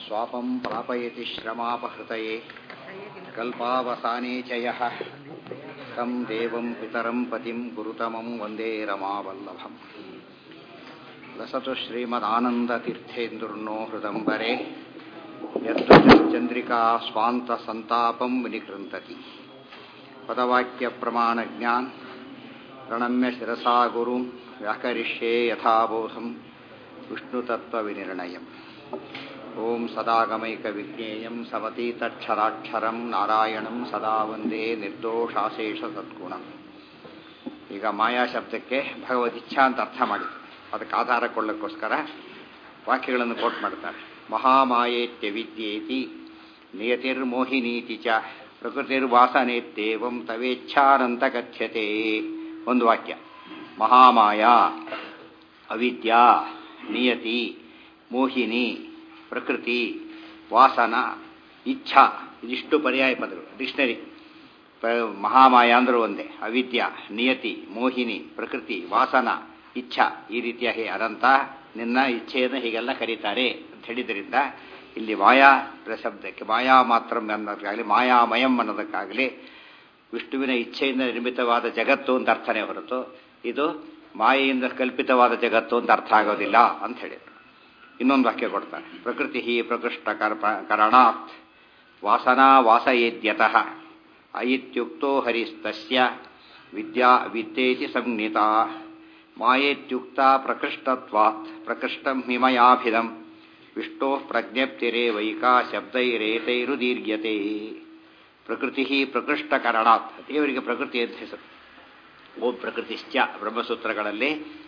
स्वापं प्रापयति श्रमापहृतये कल्पावसाने च यः तं देवं पितरं पतिं गुरुतमं वन्दे रमावल्लभम् लसतु श्रीमदानन्दतीर्थेन्दुर्नो हृदम्बरे यद्वचश्चन्द्रिका स्वान्तसन्तापं विनिकृन्तति पदवाक्यप्रमाणज्ञान् प्रणम्य शिरसा गुरुं व्याकरिष्ये यथाबोधं विष्णुतत्त्वविनिर्णयम् ॐ सदागमैकविज्ञेयं समतीतक्षराक्षरं ನಾರಾಯಣಂ ಸದಾ ವಂದೇ ನಿರ್ದೋಷಾಶೇಷ ಸದ್ಗುಣ ಈಗ ಮಾಯಾ ಶಬ್ದಕ್ಕೆ ಭಗವದಿಚ್ಛಾ ಅಂತ ಅರ್ಥ ಮಾಡಿದ್ರು ಅದಕ್ಕೆ ಆಧಾರ ಕೊಳ್ಳಕ್ಕೋಸ್ಕರ ವಾಕ್ಯಗಳನ್ನು ಕೋಟ್ ಮಾಡ್ತಾರೆ ಮಹಾಮಾಯೇತ್ಯ ವಿದ್ಯೇತಿ ನಿಯತಿರ್ಮೋಹಿನೀತಿ ಚ ಪ್ರಕೃತಿರ್ವಾಸನೇತ್ಯೇವಂ ತವೇಚ್ಛಾನಂತ ಕಥ್ಯತೆ ಒಂದು ವಾಕ್ಯ ಮಹಾಮಾಯಾ ಅವಿದ್ಯಾ ನಿಯತಿ ಮೋಹಿನಿ ಪ್ರಕೃತಿ ವಾಸನ ಇಚ್ಛಾ ಇದಿಷ್ಟು ಪರ್ಯಾಯ ಪದಗಳು ಡಿಕ್ಷನರಿ ಮಹಾಮಾಯ ಅಂದ್ರೆ ಒಂದೇ ಅವಿದ್ಯಾ ನಿಯತಿ ಮೋಹಿನಿ ಪ್ರಕೃತಿ ವಾಸನ ಇಚ್ಛಾ ಈ ರೀತಿಯ ಹೇ ಅನಂತ ನಿನ್ನ ಇಚ್ಛೆಯನ್ನು ಹೀಗೆಲ್ಲ ಕರೀತಾರೆ ಅಂತ ಹೇಳಿದ್ರಿಂದ ಇಲ್ಲಿ ಮಾಯಾ ಶಬ್ದಕ್ಕೆ ಮಾಯಾ ಮಾತ್ರ ಅನ್ನೋದಕ್ಕಾಗಲಿ ಮಾಯಾಮಯಂ ಅನ್ನೋದಕ್ಕಾಗಲಿ ವಿಷ್ಣುವಿನ ಇಚ್ಛೆಯಿಂದ ನಿರ್ಮಿತವಾದ ಜಗತ್ತು ಅಂತ ಅರ್ಥನೇ ಹೊರತು ಇದು ಮಾಯೆಯಿಂದ ಕಲ್ಪಿತವಾದ ಜಗತ್ತು ಅಂತ ಅರ್ಥ ಆಗೋದಿಲ್ಲ ಅಂತ ಹೇಳಿದರು ಇನ್ನೊಂದು ವಾಕ್ಯ ಕೊಡ್ತಾರೆ ಪ್ರಕೃತಿ ಪ್ರಕೃಷ್ಟ ಕರಣಾತ್ ವಾಸನಾ ವಾಸಯೇದ್ಯತಃ ಅಯಿತ್ಯುಕ್ತೋ ಹರಿಸ್ತಸ್ಯ ವಿದ್ಯಾ ವಿದ್ಯೇತಿ ಸಂಜ್ಞಿತ ಮಾಯೇತ್ಯುಕ್ತ ಪ್ರಕೃಷ್ಟತ್ವಾತ್ ಪ್ರಕೃಷ್ಟಂ ಹಿಮಯಾಭಿಧಂ ವಿಷ್ಣೋ ಪ್ರಜ್ಞಪ್ತಿರೇವೈಕಾ ಶಬ್ದೈರೇತೈರುದೀರ್ಘ್ಯತೆ ಪ್ರಕೃತಿ ಪ್ರಕೃಷ್ಟಕರಣಾತ್ ದೇವರಿಗೆ ಪ್ರಕೃತಿ ಅಂತ ಹೆಸರು ಓಂ ಪ್ರಕೃತಿಶ್ಚ ಬ್ರಹ್ಮಸೂತ್ರಗಳಲ್ಲಿ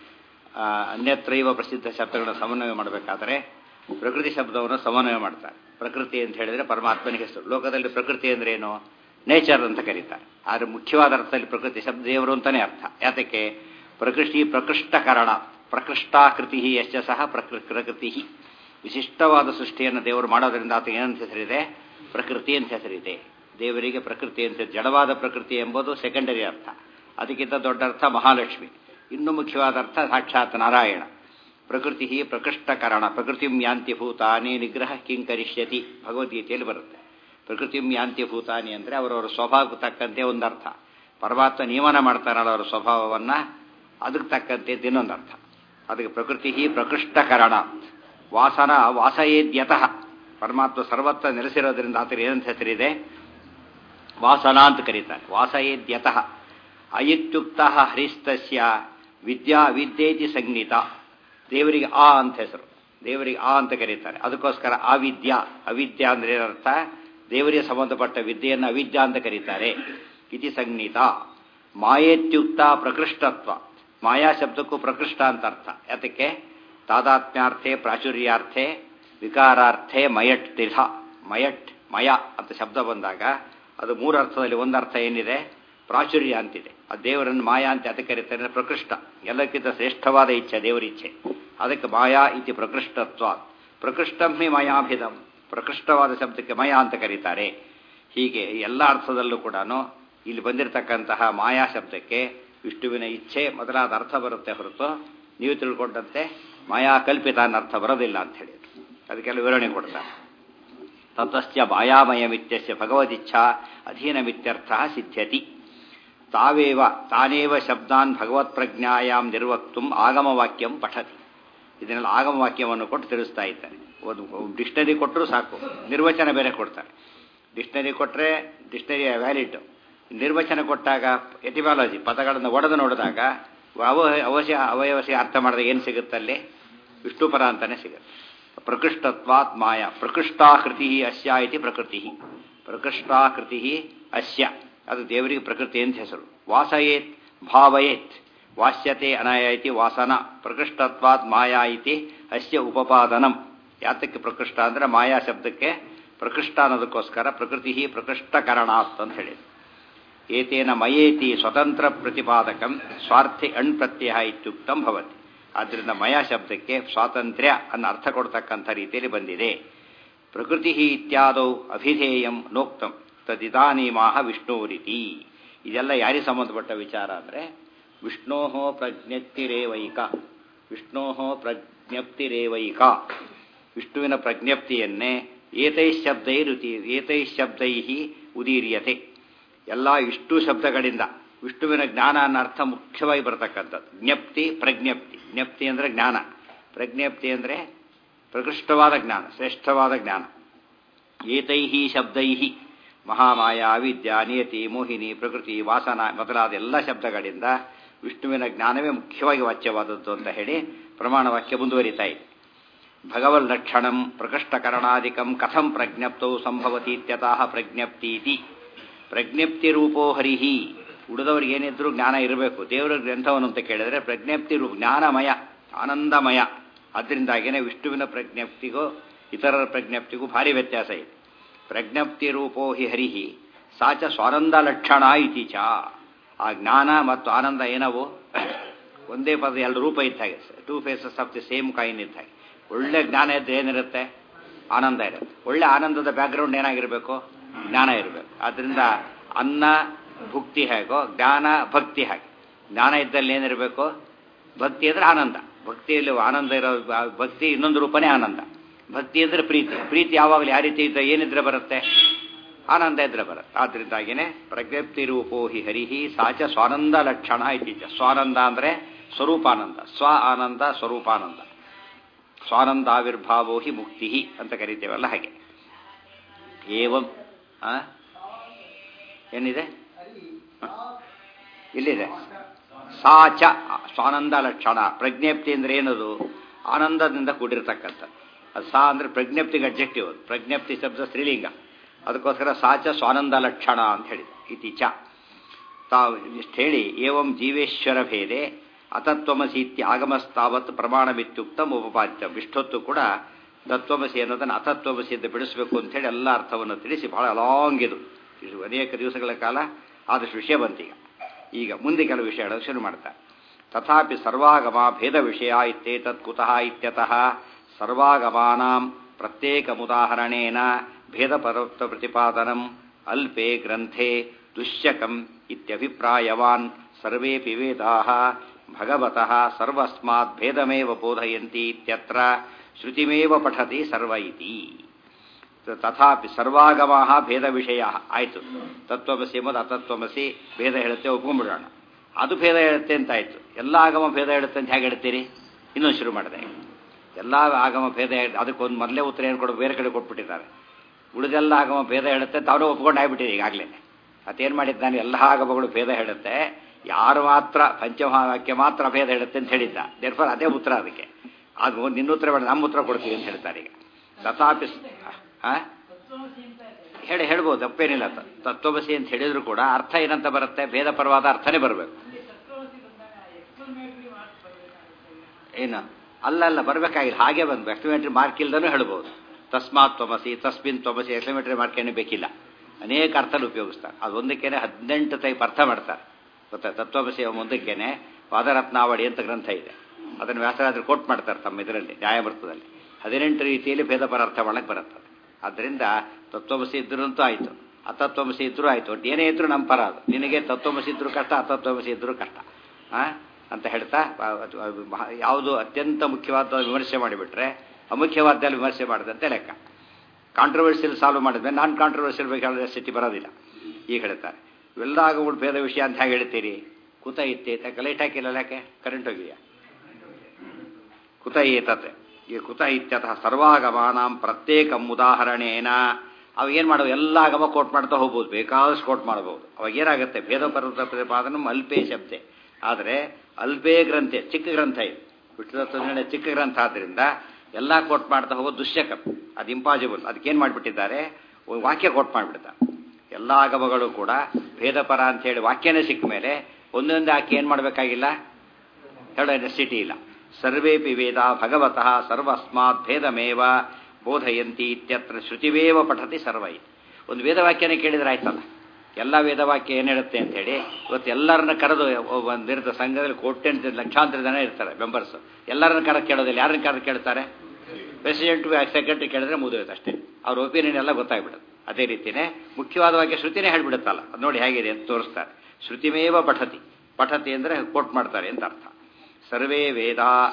ಅನ್ಯತ್ರೈವ ಪ್ರಸಿದ್ಧ ಶಬ್ದಗಳನ್ನು ಸಮನ್ವಯ ಮಾಡಬೇಕಾದರೆ ಪ್ರಕೃತಿ ಶಬ್ದವನ್ನು ಸಮನ್ವಯ ಮಾಡ್ತಾರೆ ಪ್ರಕೃತಿ ಅಂತ ಹೇಳಿದರೆ ಪರಮಾತ್ಮನಿಗೆ ಹೆಸರು ಲೋಕದಲ್ಲಿ ಪ್ರಕೃತಿ ಅಂದ್ರೆ ಏನು ನೇಚರ್ ಅಂತ ಕರೀತಾರೆ ಆದರೆ ಮುಖ್ಯವಾದ ಅರ್ಥದಲ್ಲಿ ಪ್ರಕೃತಿ ಶಬ್ದ ದೇವರು ಅಂತಾನೆ ಅರ್ಥ ಯಾತಕ್ಕೆ ಪ್ರಕೃತಿ ಪ್ರಕೃಷ್ಟ ಕಾರಣ ಪ್ರಕೃಷ್ಟಾಕೃತಿ ಎಷ್ಟ ಸಹ ಪ್ರಕೃತಿ ವಿಶಿಷ್ಟವಾದ ಸೃಷ್ಟಿಯನ್ನು ದೇವರು ಮಾಡೋದರಿಂದ ಆತ ಏನಂತ ಹೆಸರಿದೆ ಪ್ರಕೃತಿ ಅಂತ ಹೆಸರಿದೆ ದೇವರಿಗೆ ಪ್ರಕೃತಿ ಅಂತ ಜಡವಾದ ಪ್ರಕೃತಿ ಎಂಬುದು ಸೆಕೆಂಡರಿ ಅರ್ಥ ಅದಕ್ಕಿಂತ ದೊಡ್ಡ ಅರ್ಥ ಮಹಾಲಕ್ಷ್ಮಿ ಇನ್ನು ಮುಖ್ಯವಾದ ಅರ್ಥ ಸಾಕ್ಷಾತ್ ನಾರಾಯಣ ಪ್ರಕೃತಿ ಪ್ರಕೃಷ್ಟಕರಣ ಪ್ರಕೃತಿಂ ಯಾಂತಿ ಭೂತಾನಿ ನಿಗ್ರಹ ಕಿಂಕರಿಷ್ಯತಿ ಭಗವದ್ಗೀತೆಯಲ್ಲಿ ಬರುತ್ತೆ ಪ್ರಕೃತಿಂ ಯಾಂತಿ ಭೂತಾನಿ ಅಂದರೆ ಅವರವರ ಸ್ವಭಾವಕ್ಕೆ ತಕ್ಕಂತೆ ಒಂದರ್ಥ ಪರಮಾತ್ಮ ನಿಯಮನ ಮಾಡ್ತಾರಲ್ಲ ಅವರ ಸ್ವಭಾವವನ್ನ ಅದಕ್ಕೆ ತಕ್ಕಂತೆ ಇನ್ನೊಂದು ಅರ್ಥ ಅದಕ್ಕೆ ಪ್ರಕೃತಿ ಪ್ರಕೃಷ್ಟಕರಣ ವಾಸನ ವಾಸಯೇದ್ಯತಃ ಪರಮಾತ್ಮ ಸರ್ವತ್ರ ನೆಲೆಸಿರೋದ್ರಿಂದ ಆತನ ಏನಂತ ಹೆಸರಿದೆ ವಾಸನ ಅಂತ ಕರೀತಾರೆ ವಾಸಯೇದ್ಯತಃ ಅಯುಕ್ತ ಹರಿಸ್ತಸ್ಯ ವಿದ್ಯಾ ವಿದ್ಯೇತಿ ಸಂಗೀತ ದೇವರಿಗೆ ಆ ಅಂತ ಹೆಸರು ದೇವರಿಗೆ ಆ ಅಂತ ಕರೀತಾರೆ ಅದಕ್ಕೋಸ್ಕರ ಅವಿದ್ಯಾ ಅವಿದ್ಯಾ ಅಂದ್ರೆ ಏನರ್ಥ ದೇವರಿಗೆ ಸಂಬಂಧಪಟ್ಟ ವಿದ್ಯೆಯನ್ನು ಅವಿದ್ಯಾ ಅಂತ ಕರೀತಾರೆ ಇತಿ ಸಂಗೀತ ಮಾಯೇತ್ಯುಕ್ತ ಪ್ರಕೃಷ್ಟತ್ವ ಮಾಯಾ ಶಬ್ದಕ್ಕೂ ಪ್ರಕೃಷ್ಟ ಅಂತ ಅರ್ಥ ಯಾತಕ್ಕೆ ತಾದಾತ್ಮ್ಯಾರ್ಥೆ ಪ್ರಾಚುರ್ಯಾರ್ಥೆ ವಿಕಾರಾರ್ಥೆ ಮಯಟ್ ತಿರ್ಹ ಮಯಟ್ ಮಯ ಅಂತ ಶಬ್ದ ಬಂದಾಗ ಅದು ಮೂರು ಅರ್ಥದಲ್ಲಿ ಒಂದು ಅರ್ಥ ಏನಿದೆ ಪ್ರಾಚುರ್ಯ ಅಂತಿದೆ ಆ ದೇವರನ್ನು ಮಾಯಾ ಅಂತ ಅದಕ್ಕೆ ಕರೀತಾರೆ ಪ್ರಕೃಷ್ಟ ಎಲ್ಲಕ್ಕಿಂತ ಶ್ರೇಷ್ಠವಾದ ಇಚ್ಛೆ ದೇವರ ಇಚ್ಛೆ ಅದಕ್ಕೆ ಮಾಯಾ ಇತಿ ಪ್ರಕೃಷ್ಟತ್ವ ಪ್ರಕೃಷ್ಟಂ ಹಿ ಮಯಾಭಿಧಂ ಪ್ರಕೃಷ್ಟವಾದ ಶಬ್ದಕ್ಕೆ ಮಯ ಅಂತ ಕರೀತಾರೆ ಹೀಗೆ ಎಲ್ಲ ಅರ್ಥದಲ್ಲೂ ಕೂಡ ಇಲ್ಲಿ ಬಂದಿರತಕ್ಕಂತಹ ಮಾಯಾ ಶಬ್ದಕ್ಕೆ ವಿಷ್ಣುವಿನ ಇಚ್ಛೆ ಮೊದಲಾದ ಅರ್ಥ ಬರುತ್ತೆ ಹೊರತು ನೀವು ತಿಳ್ಕೊಂಡಂತೆ ಮಾಯಾ ಕಲ್ಪಿತ ಅನ್ನೋ ಅರ್ಥ ಬರೋದಿಲ್ಲ ಅಂತ ಹೇಳಿದ್ರು ಅದಕ್ಕೆಲ್ಲ ವಿವರಣೆ ಕೊಡ್ತಾರೆ ತತಶ್ಚ ಮಾಯಾಮಯಮಿತ್ಯಸ್ಯ ಭಗವದಿಚ್ಛಾ ಅಧೀನಮಿತ್ಯರ್ಥ ಸಿದ್ಧ್ಯತಿ ತಾವೇವ ತಾನೇವ ಶಬ್ದಾನ್ ಭಗವತ್ ಪ್ರಜ್ಞಾಯಾಮ್ ನಿರ್ವಕ್ತು ಆಗಮವಾಕ್ಯಂ ಪಠತಿ ಇದನ್ನೆಲ್ಲ ಆಗಮವಾಕ್ಯವನ್ನು ಕೊಟ್ಟು ತಿಳಿಸ್ತಾ ಇದ್ದಾರೆ ಒಂದು ಡಿಕ್ಷನರಿ ಕೊಟ್ಟರು ಸಾಕು ನಿರ್ವಚನ ಬೇರೆ ಕೊಡ್ತಾರೆ ಡಿಕ್ಷನರಿ ಕೊಟ್ಟರೆ ಡಿಕ್ಷನರಿ ವ್ಯಾಲಿಡ್ ನಿರ್ವಚನ ಕೊಟ್ಟಾಗ ಎಟಿಮಾಲಜಿ ಪದಗಳನ್ನು ಒಡೆದು ನೋಡಿದಾಗ ಅವ ಅವಶ್ಯ ಅವಯವಶ್ಯ ಅರ್ಥ ಮಾಡಿದಾಗ ಏನು ಸಿಗುತ್ತಲ್ಲಿ ವಿಷ್ಣುಪರ ಅಂತಾನೆ ಸಿಗುತ್ತೆ ಪ್ರಕೃಷ್ಟತ್ವಾತ್ ಮಾಯಾ ಪ್ರಕೃಷ್ಟಾಕೃತಿ ಅಸ್ಯ ಇತಿ ಪ್ರಕೃತಿ ಪ್ರಕೃಷ್ಟಾಕೃತಿ ಅಸ್ಯ ಅದು ದೇವರಿಗೆ ಪ್ರಕೃತಿ ಅಂತ ಹೆಸರು ವಾಸಯೇತ್ ಭಾವಯೇತ್ ವಾಸ್ಯತೆ ಅನಯ ಇತಿ ವಾಸನ ಪ್ರಕೃಷ್ಟತ್ವಾತ್ ಮಾಯಾ ಇತಿ ಅಸ್ಯ ಉಪಪಾದನಂ ಯಾತಕ್ಕೆ ಪ್ರಕೃಷ್ಟ ಅಂದ್ರೆ ಮಾಯಾ ಶಬ್ದಕ್ಕೆ ಪ್ರಕೃಷ್ಟ ಅನ್ನೋದಕ್ಕೋಸ್ಕರ ಪ್ರಕೃತಿ ಪ್ರಕೃಷ್ಟಕರಣಾತ್ ಅಂತ ಹೇಳಿದ್ರು ಏತೇನ ಮಯೇತಿ ಸ್ವತಂತ್ರ ಪ್ರತಿಪಾದಕಂ ಸ್ವಾರ್ಥಿ ಅಣ್ ಪ್ರತ್ಯಯ ಇತ್ಯುಕ್ತಂ ಭವತಿ ಆದ್ದರಿಂದ ಮಯ ಶಬ್ದಕ್ಕೆ ಸ್ವಾತಂತ್ರ್ಯ ಅನ್ನೋ ಅರ್ಥ ಕೊಡ್ತಕ್ಕಂಥ ರೀತಿಯಲ್ಲಿ ಬಂದಿದೆ ಪ್ರಕೃತಿ ಇತ್ಯಾದೌ ಅಭಿಧೇಯಂ ನೋಕ್ತಂ ತದಿದಾನೀಮಾಹ ವಿಷ್ಣುರಿತಿ ಇದೆಲ್ಲ ಯಾರಿಗೆ ಸಂಬಂಧಪಟ್ಟ ವಿಚಾರ ಅಂದರೆ ವಿಷ್ಣೋ ಪ್ರಜ್ಞಪ್ತಿರೇವೈಕ ವಿಷ್ಣೋ ಪ್ರಜ್ಞಪ್ತಿರೇವೈಕ ವಿಷ್ಣುವಿನ ಪ್ರಜ್ಞಪ್ತಿಯನ್ನೇ ಏತೈ ಶಬ್ದೈ ರುತಿ ಏತೈ ಶಬ್ದೈ ಉದೀರ್ಯತೆ ಎಲ್ಲ ಇಷ್ಟು ಶಬ್ದಗಳಿಂದ ವಿಷ್ಣುವಿನ ಜ್ಞಾನ ಅನ್ನೋ ಅರ್ಥ ಮುಖ್ಯವಾಗಿ ಬರತಕ್ಕಂಥದ್ದು ಜ್ಞಪ್ತಿ ಪ್ರಜ್ಞಪ್ತಿ ಜ್ಞಪ್ತಿ ಅಂದರೆ ಜ್ಞಾನ ಪ್ರಜ್ಞಪ್ತಿ ಅಂದರೆ ಪ್ರಕೃಷ್ಟವಾದ ಜ್ಞಾನ ಶ್ರೇಷ್ಠವಾದ ಜ್ಞಾನ ಏತೈ ಶಬ್ದೈ ಮಹಾಮಾಯಾ ವಿದ್ಯಾ ನಿಯತಿ ಮೋಹಿನಿ ಪ್ರಕೃತಿ ವಾಸನ ಮೊದಲಾದ ಎಲ್ಲ ಶಬ್ದಗಳಿಂದ ವಿಷ್ಣುವಿನ ಜ್ಞಾನವೇ ಮುಖ್ಯವಾಗಿ ವಾಚ್ಯವಾದದ್ದು ಅಂತ ಹೇಳಿ ಪ್ರಮಾಣ ವಾಕ್ಯ ಮುಂದುವರಿತಾ ಇದೆ ಭಗವಲ್ ಲಕ್ಷಣಂ ಪ್ರಕೃಷ್ಟಕರಣಾದಿಕಂ ಕಥಂ ಪ್ರಜ್ಞಪ್ತೌ ಸಂಭವತಿ ಇತ್ಯತಃ ಪ್ರಜ್ಞಪ್ತೀತಿ ಪ್ರಜ್ಞಪ್ತಿ ರೂಪೋ ಹರಿಹಿ ಉಳಿದವ್ರಿಗೆ ಏನಿದ್ರು ಜ್ಞಾನ ಇರಬೇಕು ದೇವರ ಗ್ರಂಥವನ್ನು ಅಂತ ಕೇಳಿದ್ರೆ ಪ್ರಜ್ಞಪ್ತಿ ರೂಪ ಜ್ಞಾನಮಯ ಆನಂದಮಯ ಅದರಿಂದಾಗಿಯೇ ವಿಷ್ಣುವಿನ ಪ್ರಜ್ಞಪ್ತಿಗೂ ಇತರರ ಪ್ರಜ್ಞಪ್ತಿಗೂ ಭಾರಿ ವ್ಯತ್ಯಾಸ ಇದೆ ಪ್ರಜ್ಞಪ್ತಿ ರೂಪೋ ಹಿ ಹರಿಹಿ ಸಾಚ ಸ್ವಾನಂದ ಲಕ್ಷಣ ಇತಿ ಚ ಆ ಜ್ಞಾನ ಮತ್ತು ಆನಂದ ಏನವು ಒಂದೇ ಪದ ಎರಡು ರೂಪ ಇದ್ದ ಹಾಗೆ two faces of the same coin ಇದ್ದ ಹಾಗೆ ಒಳ್ಳೆ ಜ್ಞಾನ ಇದ್ದರೆ ಏನಿರುತ್ತೆ ಆನಂದ ಇರುತ್ತೆ ಒಳ್ಳೆ ಆನಂದದ ಬ್ಯಾಕ್ಗ್ರೌಂಡ್ ಏನಾಗಿರಬೇಕು ಜ್ಞಾನ ಇರಬೇಕು ಆದ್ದರಿಂದ ಅನ್ನ ಭುಕ್ತಿ ಹೇಗೋ ಜ್ಞಾನ ಭಕ್ತಿ ಹಾಗೆ ಜ್ಞಾನ ಇದ್ದಲ್ಲಿ ಏನಿರಬೇಕು ಭಕ್ತಿ ಅಂದರೆ ಆನಂದ ಭಕ್ತಿಯಲ್ಲಿ ಆನಂದ ಇರೋ ಭಕ್ತಿ ಇನ್ನೊಂದು ರೂಪನೇ ಆನಂದ ಭಕ್ತಿ ಅಂದರೆ ಪ್ರೀತಿ ಪ್ರೀತಿ ಯಾವಾಗಲೂ ಯಾವ ರೀತಿ ಇದ್ದರೆ ಏನಿದ್ರೆ ಬರುತ್ತೆ ಆನಂದ ಇದ್ರೆ ಬರುತ್ತೆ ಆದ್ದರಿಂದಾಗಿಯೇ ಪ್ರಜ್ಞಪ್ತಿ ರೂಪೋ ಹಿ ಹರಿಹಿ ಸಾಚ ಸ್ವಾನಂದ ಲಕ್ಷಣ ಇತ್ತೀಚ ಸ್ವಾನಂದ ಅಂದರೆ ಸ್ವರೂಪಾನಂದ ಸ್ವ ಆನಂದ ಸ್ವರೂಪಾನಂದ ಸ್ವಾನಂದಾವಿರ್ಭಾವೋ ಹಿ ಮುಕ್ತಿ ಅಂತ ಕರಿತೇವಲ್ಲ ಹಾಗೆ ಏವಂ ಏನಿದೆ ಇಲ್ಲಿದೆ ಸಾಚ ಸ್ವಾನಂದ ಲಕ್ಷಣ ಪ್ರಜ್ಞಪ್ತಿ ಅಂದ್ರೆ ಏನದು ಆನಂದದಿಂದ ಕೂಡಿರ್ತಕ್ಕಂಥ ಅದು ಸಾ ಅಂದ್ರೆ ಪ್ರಜ್ಞಪ್ತಿಗೆ ಅಬ್ಜೆಕ್ಟಿವ್ ಅದು ಪ್ರಜ್ಞಪ್ತಿ ಶಬ್ದ ಸ್ತ್ರೀಲಿಂಗ ಅದಕ್ಕೋಸ್ಕರ ಸಾಚ ಸ್ವಾನಂದ ಲಕ್ಷಣ ಅಂತ ಹೇಳಿ ಇತಿ ಚ ತಾವು ಇಷ್ಟು ಹೇಳಿ ಏವಂ ಜೀವೇಶ್ವರ ಭೇದೆ ಅತತ್ವಮಸಿ ಇತ್ಯ ಆಗಮಸ್ತಾವತ್ ಪ್ರಮಾಣವಿತ್ಯುಕ್ತಂ ಉಪಪಾದ್ಯಂ ಇಷ್ಟೊತ್ತು ಕೂಡ ತತ್ವಮಸಿ ಅನ್ನೋದನ್ನು ಅತತ್ವಮಸಿ ಅಂತ ಬಿಡಿಸಬೇಕು ಅಂತ ಹೇಳಿ ಎಲ್ಲ ಅರ್ಥವನ್ನು ತಿಳಿಸಿ ಬಹಳ ಲಾಂಗ್ ಇದು ಇದು ಅನೇಕ ದಿವಸಗಳ ಕಾಲ ಆದಷ್ಟು ವಿಷಯ ಬಂತೀಗ ಈಗ ಮುಂದೆ ಕೆಲವು ವಿಷಯಗಳು ಶುರು ಮಾಡ್ತಾರೆ ತಥಾಪಿ ಸರ್ವಾಗಮ ಭೇದ ವಿಷಯ ಇತ್ಯೇತತ್ ಕುತಃ ಇತ್ಯತಃ ಸರ್ವಾಗಮಾನಾಂ ಪ್ರತ್ಯೇಕಮುದಾಹರಣೇನ ಭೇದಪರೋಕ್ತ ಪ್ರತಿಪಾದನಂ ಅಲ್ಪೆ ಗ್ರಂಥೆ ದುಶ್ಯಕಂ ಇತ್ಯಭಿಪ್ರಾಯವಾನ್ ಸರ್ವೇಪಿ ವೇದಾಃ ಭಗವತಃ ಸರ್ವಸ್ಮಾತ್ ಭೇದಮೇವ ಬೋಧಯಂತಿ ಇತ್ಯತ್ರ ಶ್ರುತಿಮೇವ ಪಠತಿ ಸರ್ವ ಇತಿ ತಥಾಪಿ ಸರ್ವಾಗಮಾಹ ಭೇದ ವಿಷಯ ಆಯಿತು ತತ್ವಮಸಿ ಎಂಬುದು ಅತತ್ವಮಸಿ ಭೇದ ಹೇಳುತ್ತೆ ಒಪ್ಕೊಂಡ್ಬಿಡೋಣ ಅದು ಭೇದ ಹೇಳುತ್ತೆ ಅಂತ ಆಯಿತು ಎಲ್ಲ ಆಗಮ ಭೇದ ಹೇಳುತ್ತೆ ಅಂತ ಹೇಗೆ ಹೇಳ್ತೀರಿ ಇನ್ನೊಂದು ಶುರು ಮಾಡಿದೆ ಎಲ್ಲ ಆಗಮ ಭೇದ ಅದಕ್ಕೊಂದು ಮೊದಲೇ ಉತ್ತರ ಏನು ಕೊಡು ಬೇರೆ ಕಡೆ ಕೊಟ್ಬಿಟ್ಟಿದ್ದಾರೆ ಉಳಿದೆಲ್ಲ ಆಗಮ ಭೇದ ಹೇಳುತ್ತೆ ತಾನು ಒಪ್ಕೊಂಡು ಆಗ್ಬಿಟ್ಟಿದೆ ಈಗಾಗಲೇ ಅದೇನು ಮಾಡಿದ್ದಾನೆ ಎಲ್ಲ ಆಗಮಗಳು ಭೇದ ಹೇಳುತ್ತೆ ಯಾರು ಮಾತ್ರ ಪಂಚಮಹಾವಾಕ್ಯ ಮಾತ್ರ ಭೇದ ಹೇಳುತ್ತೆ ಅಂತ ಹೇಳಿದ್ದ ದೇರ್ಫರ್ ಅದೇ ಉತ್ತರ ಅದಕ್ಕೆ ಅದು ನಿನ್ನ ಉತ್ತರ ಬೇಡ ನಮ್ಮ ಉತ್ತರ ಕೊಡ್ತೀವಿ ಅಂತ ಹೇಳ್ತಾರೆ ಈಗ ತಥಾಪಿ ಹೇಳಿ ಹೇಳ್ಬೋದು ತಪ್ಪೇನಿಲ್ಲ ತತ್ವಬಸಿ ಅಂತ ಹೇಳಿದ್ರು ಕೂಡ ಅರ್ಥ ಏನಂತ ಬರುತ್ತೆ ಭೇದ ಪರವಾದ ಅರ್ಥನೇ ಬರಬೇಕು ಏನು ಅಲ್ಲ ಅಲ್ಲ ಬರಬೇಕಾಗಿಲ್ಲ ಹಾಗೆ ಬಂದು ಎಕ್ಸ್ಪ್ಲಮೇಟರಿ ಮಾರ್ಕ್ ಇಲ್ದನೂ ಹೇಳ್ಬೋದು ತಸ್ಮಾತ್ ತ್ವಮಸಿ ತಸ್ಮಿನ್ ತ್ವಮಸಿ ಎಕ್ಸ್ಪ್ಲಮೇಟರಿ ಮಾರ್ಕ್ ಏನು ಬೇಕಿಲ್ಲ ಅನೇಕ ಅರ್ಥದಲ್ಲಿ ಉಪಯೋಗಿಸ್ತಾರೆ ಅದೊಂದಕ್ಕೇನೆ ಹದಿನೆಂಟು ಟೈಪ್ ಅರ್ಥ ಮಾಡ್ತಾರೆ ಗೊತ್ತಾ ತತ್ವಮಸಿ ಮುಂದಕ್ಕೇನೆ ಪಾದರತ್ನಾವಳಿ ಅಂತ ಗ್ರಂಥ ಇದೆ ಅದನ್ನು ವ್ಯಾಸರಾಜರು ಕೋಟ್ ಮಾಡ್ತಾರೆ ತಮ್ಮ ಇದರಲ್ಲಿ ನ್ಯಾಯಮೃತದಲ್ಲಿ ಹದಿನೆಂಟು ರೀತಿಯಲ್ಲಿ ಭೇದ ಪರ ಅರ್ಥ ಮಾಡಕ್ಕೆ ಬರುತ್ತೆ ಆದ್ದರಿಂದ ತತ್ವಮಸಿ ಇದ್ರಂತೂ ಆಯಿತು ಅತತ್ವಮಸಿ ಇದ್ರೂ ಆಯಿತು ಒಟ್ಟು ಏನೇ ಇದ್ರೂ ನಮ್ಮ ಪರ ಅದು ನಿನಗೆ ತತ್ವಮಸಿ ಇದ್ರೂ ಕಷ್ಟ ಅತತ್ವಮಸಿ ಇದ್ರೂ ಕಷ್ಟ ಹಾಂ ಅಂತ ಹೇಳ್ತಾ ಯಾವುದು ಅತ್ಯಂತ ಮುಖ್ಯವಾದ ವಿಮರ್ಶೆ ಮಾಡಿಬಿಟ್ರೆ ಅಮುಖ್ಯವಾದಲ್ಲಿ ವಿಮರ್ಶೆ ಮಾಡಿದಂತೆ ಲೆಕ್ಕ ಕಾಂಟ್ರವರ್ಸಿಯಲ್ ಸಾಲ್ವ್ ಮಾಡಿದ್ಮೇಲೆ ನಾನ್ ಕಾಂಟ್ರವರ್ಸಿಯಲ್ ಬಗ್ಗೆ ಹೇಳಿದ್ರೆ ಸ್ಥಿತಿ ಬರೋದಿಲ್ಲ ಈಗ ಹೇಳ್ತಾರೆ ಇವೆಲ್ಲ ಆಗೋಗಳು ಭೇದ ವಿಷಯ ಅಂತ ಹೇಗೆ ಹೇಳ್ತೀರಿ ಕುತ ಇತ್ತೈತೆ ಲೈಟ್ ಹಾಕಿಲ್ಲ ಯಾಕೆ ಕರೆಂಟ್ ಹೋಗಿದೆಯಾ ಕುತ ಏತತೆ ಈ ಕುತ ಇತ್ಯತಃ ಸರ್ವಾಗಮಾನಾಂ ಪ್ರತ್ಯೇಕ ಉದಾಹರಣೆನ ಅವಾಗ ಏನು ಮಾಡೋದು ಎಲ್ಲ ಆಗಮ ಕೋಟ್ ಮಾಡ್ತಾ ಹೋಗ್ಬೋದು ಬೇಕಾದಷ್ಟು ಕೋಟ್ ಮಾಡ್ಬೋದು ಅವಾಗ ಏನಾಗುತ್ತೆ ಭೇದ ಪರ್ವತ ಪ್ರತಿಪಾದನ ಅಲ್ಪೇ ಶಬ್ದೆ ಆದರೆ ಅಲ್ಪೇ ಗ್ರಂಥೆ ಚಿಕ್ಕ ಗ್ರಂಥ ಇದು ವಿಷ್ಣು ಚಿಕ್ಕ ಗ್ರಂಥ ಆದ್ದರಿಂದ ಎಲ್ಲ ಕೋಟ್ ಮಾಡ್ತಾ ಹೋಗೋದು ದುಶ್ಯಕ ಅದು ಇಂಪಾಸಿಬಲ್ ಅದಕ್ಕೇನು ಮಾಡಿಬಿಟ್ಟಿದ್ದಾರೆ ವಾಕ್ಯ ಕೋಟ್ ಮಾಡಿಬಿಡ್ತಾರೆ ಎಲ್ಲ ಆಗಮಗಳು ಕೂಡ ಭೇದಪರ ಅಂತ ಹೇಳಿ ವಾಕ್ಯನೇ ಸಿಕ್ಕ ಮೇಲೆ ಒಂದೊಂದು ಆಕೆ ಏನು ಮಾಡಬೇಕಾಗಿಲ್ಲ ಹೇಳೋ ನೆಸಿಟಿ ಇಲ್ಲ ಸರ್ವೇಪಿ ವೇದ ಭಗವತಃ ಸರ್ವಸ್ಮಾತ್ ಭೇದಮೇವ ಬೋಧಯಂತಿ ಇತ್ಯತ್ರ ಶ್ರುತಿವೇವ ಪಠತಿ ಸರ್ವೈ ಒಂದು ವೇದವಾಕ್ಯನೇ ಕೇಳಿದ್ರೆ ಆಯ್ತಲ್ಲ ಎಲ್ಲ ವೇದವಾಕ್ಯ ಏನು ಹೇಳುತ್ತೆ ಅಂತ ಹೇಳಿ ಇವತ್ತು ಎಲ್ಲರನ್ನ ಕರೆದು ಒಂದಿರದ ಸಂಘದಲ್ಲಿ ಕೋಟ್ಯಂತ ಲಕ್ಷಾಂತರ ಜನ ಇರ್ತಾರೆ ಮೆಂಬರ್ಸ್ ಎಲ್ಲರನ್ನ ಕರೆದು ಕೇಳೋದಿಲ್ಲ ಯಾರನ್ನ ಕರೆದು ಕೇಳ್ತಾರೆ ಪ್ರೆಸಿಡೆಂಟ್ ಸೆಕ್ರೆಟರಿ ಕೇಳಿದ್ರೆ ಮುಗಿದೋಯ್ತು ಅಷ್ಟೇ ಅವ್ರ ಒಪಿನಿಯನ್ ಎಲ್ಲ ಗೊತ್ತಾಗ್ಬಿಡುತ್ತೆ ಅದೇ ರೀತಿಯೇ ಮುಖ್ಯವಾದ ವಾಕ್ಯ ಶ್ರುತಿನೇ ಹೇಳ್ಬಿಡುತ್ತಲ್ಲ ಅದು ನೋಡಿ ಹೇಗಿದೆ ಅಂತ ತೋರಿಸ್ತಾರೆ ಶ್ರುತಿಮೇವ ಪಠತಿ ಪಠತಿ ಅಂದರೆ ಕೋಟ್ ಮಾಡ್ತಾರೆ ಅಂತ ಅರ್ಥ ಸರ್ವೇ ವೇದ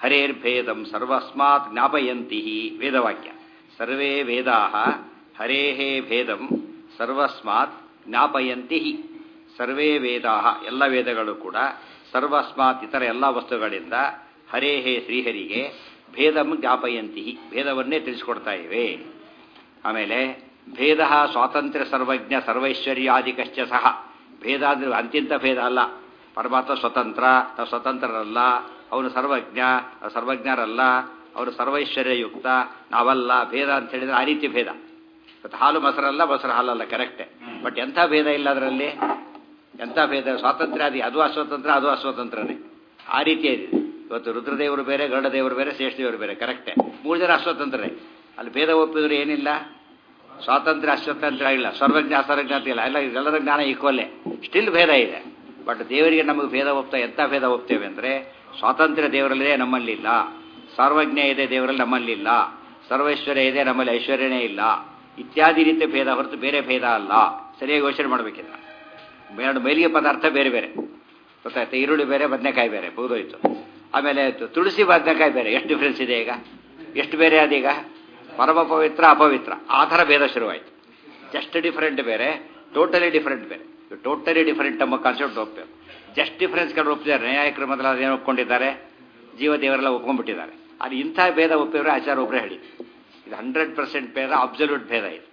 ಹರೇರ್ಭೇದಂ ಸರ್ವಸ್ಮಾತ್ ಜ್ಞಾಪಯಂತಿ ವೇದವಾಕ್ಯ ಸರ್ವೇ ವೇದಾ ಹರೇ ಭೇದಂ ಸರ್ವಸ್ಮಾತ್ ಜ್ಞಾಪಯಂತಿ ಸರ್ವೇ ವೇದಾ ಎಲ್ಲ ವೇದಗಳು ಕೂಡ ಸರ್ವಸ್ಮಾತ್ ಇತರ ಎಲ್ಲ ವಸ್ತುಗಳಿಂದ ಹರೇ ಶ್ರೀಹರಿಗೆ ಭೇದಂ ಜ್ಞಾಪಯಂತಿ ಭೇದವನ್ನೇ ತಿಳಿಸ್ಕೊಡ್ತಾ ಇವೆ ಆಮೇಲೆ ಭೇದ ಸ್ವಾತಂತ್ರ್ಯ ಸರ್ವಜ್ಞ ಸರ್ವೈಶ್ವರ್ಯಾದಿಕಶ್ಚ ಸಹ ಭೇದ ಅಂದ್ರೆ ಅಂತ್ಯಂತ ಭೇದ ಅಲ್ಲ ಪರಮಾತ್ಮ ಸ್ವತಂತ್ರ ನಾವು ಸ್ವತಂತ್ರರಲ್ಲ ಅವನು ಸರ್ವಜ್ಞ ನಾವು ಸರ್ವಜ್ಞರಲ್ಲ ಅವರು ಸರ್ವೈಶ್ವರ್ಯಯುಕ್ತ ನಾವಲ್ಲ ಭೇದ ಅಂತ ಹೇಳಿದ್ರೆ ಆ ರೀತಿ ಭೇದ ಇವತ್ತು ಹಾಲು ಮೊಸರಲ್ಲ ಮೊಸರು ಹಾಲಲ್ಲ ಕರೆಕ್ಟೇ ಬಟ್ ಎಂಥ ಭೇದ ಇಲ್ಲ ಅದರಲ್ಲಿ ಎಂಥ ಭೇದ ಸ್ವಾತಂತ್ರ್ಯ ಅದು ಅದು ಅಸ್ವತಂತ್ರ ಅದು ಅಸ್ವತಂತ್ರನೇ ಆ ರೀತಿ ಇದೆ ಇವತ್ತು ರುದ್ರದೇವರು ಬೇರೆ ಗರುಡದೇವರು ಬೇರೆ ಶ್ರೇಷ್ಠದೇವರು ಬೇರೆ ಕರೆಕ್ಟೇ ಮೂರು ಜನ ಅಸ್ವತಂತ್ರರೇ ಅಲ್ಲಿ ಭೇದ ಒಪ್ಪಿದ್ರೆ ಏನಿಲ್ಲ ಸ್ವಾತಂತ್ರ್ಯ ಅಸ್ವತಂತ್ರ ಇಲ್ಲ ಸರ್ವಜ್ಞ ಅಸರ್ವಜ್ಞ ಅಂತ ಇಲ್ಲ ಎಲ್ಲ ಎಲ್ಲರ ಜ್ಞಾನ ಈಕ್ವಲ್ಲೇ ಸ್ಟಿಲ್ ಭೇದ ಇದೆ ಬಟ್ ದೇವರಿಗೆ ನಮಗೆ ಭೇದ ಒಪ್ತಾ ಎಂಥ ಭೇದ ಒಪ್ತೇವೆ ಅಂದರೆ ಸ್ವಾತಂತ್ರ್ಯ ದೇವರಲ್ಲಿದೆ ನಮ್ಮಲ್ಲಿಲ್ಲ ಸರ್ವಜ್ಞ ಇದೆ ದೇವರಲ್ಲಿ ನಮ್ಮಲ್ಲಿಲ್ಲ ಸರ್ವೈಶ್ವರ್ಯ ಇದೆ ನಮ್ಮಲ್ಲಿ ಐಶ್ವರ್ಯನೇ ಇಲ್ಲ ಇತ್ಯಾದಿ ರೀತಿಯ ಭೇದ ಹೊರತು ಬೇರೆ ಭೇದ ಅಲ್ಲ ಸರಿಯಾಗಿ ಯೋಚನೆ ಮಾಡಬೇಕಿಲ್ಲ ಎರಡು ಮೇಲಿಗೆ ಪದಾರ್ಥ ಬೇರೆ ಬೇರೆ ಗೊತ್ತಾಯ್ತು ಈರುಳ್ಳಿ ಬೇರೆ ಬದನೆಕಾಯಿ ಬೇರೆ ಮುಗಿದೋಯ್ತು ಆಮೇಲೆ ತುಳಸಿ ಬದನೆಕಾಯಿ ಬೇರೆ ಎಷ್ಟು ಡಿಫ್ರೆನ್ಸ್ ಇದೆ ಈಗ ಎಷ್ಟು ಬೇರೆ ಅದೀಗ ಪರಮ ಪವಿತ್ರ ಅಪವಿತ್ರ ಆ ಥರ ಭೇದ ಶುರುವಾಯಿತು ಜಸ್ಟ್ ಡಿಫರೆಂಟ್ ಬೇರೆ ಟೋಟಲಿ ಡಿಫರೆಂಟ್ ಬೇರೆ ಟೋಟಲಿ ಡಿಫರೆಂಟ್ ಎಂಬ ಕಾನ್ಸೆಪ್ಟ್ ಒಪ್ತೇವೆ ಜಸ್ಟ್ ಡಿಫರೆನ್ಸ್ ಕಡೆ ಒಪ್ಪಿದ್ದಾರೆ ನ್ಯಾಯಕರು ಮೊದಲ ಏನು ಒಪ್ಕೊಂಡಿದ್ದಾರೆ ಜೀವ ದೇವರೆಲ್ಲ ಒಪ್ಕೊಂಡ್ಬಿಟ್ಟಿದ್ದಾರೆ ಅದು ಇಂಥ ಭೇದ ಒಪ್ಪಿದ್ರೆ ಆಚಾರ ಒಬ್ಬರೇ ಹೇಳಿ ಇದು ಹಂಡ್ರೆಡ್ ಪರ್ಸೆಂಟ್ ಭೇದ ಅಬ್ಸಲ್ಯೂಟ್ ಭೇದ ಇದು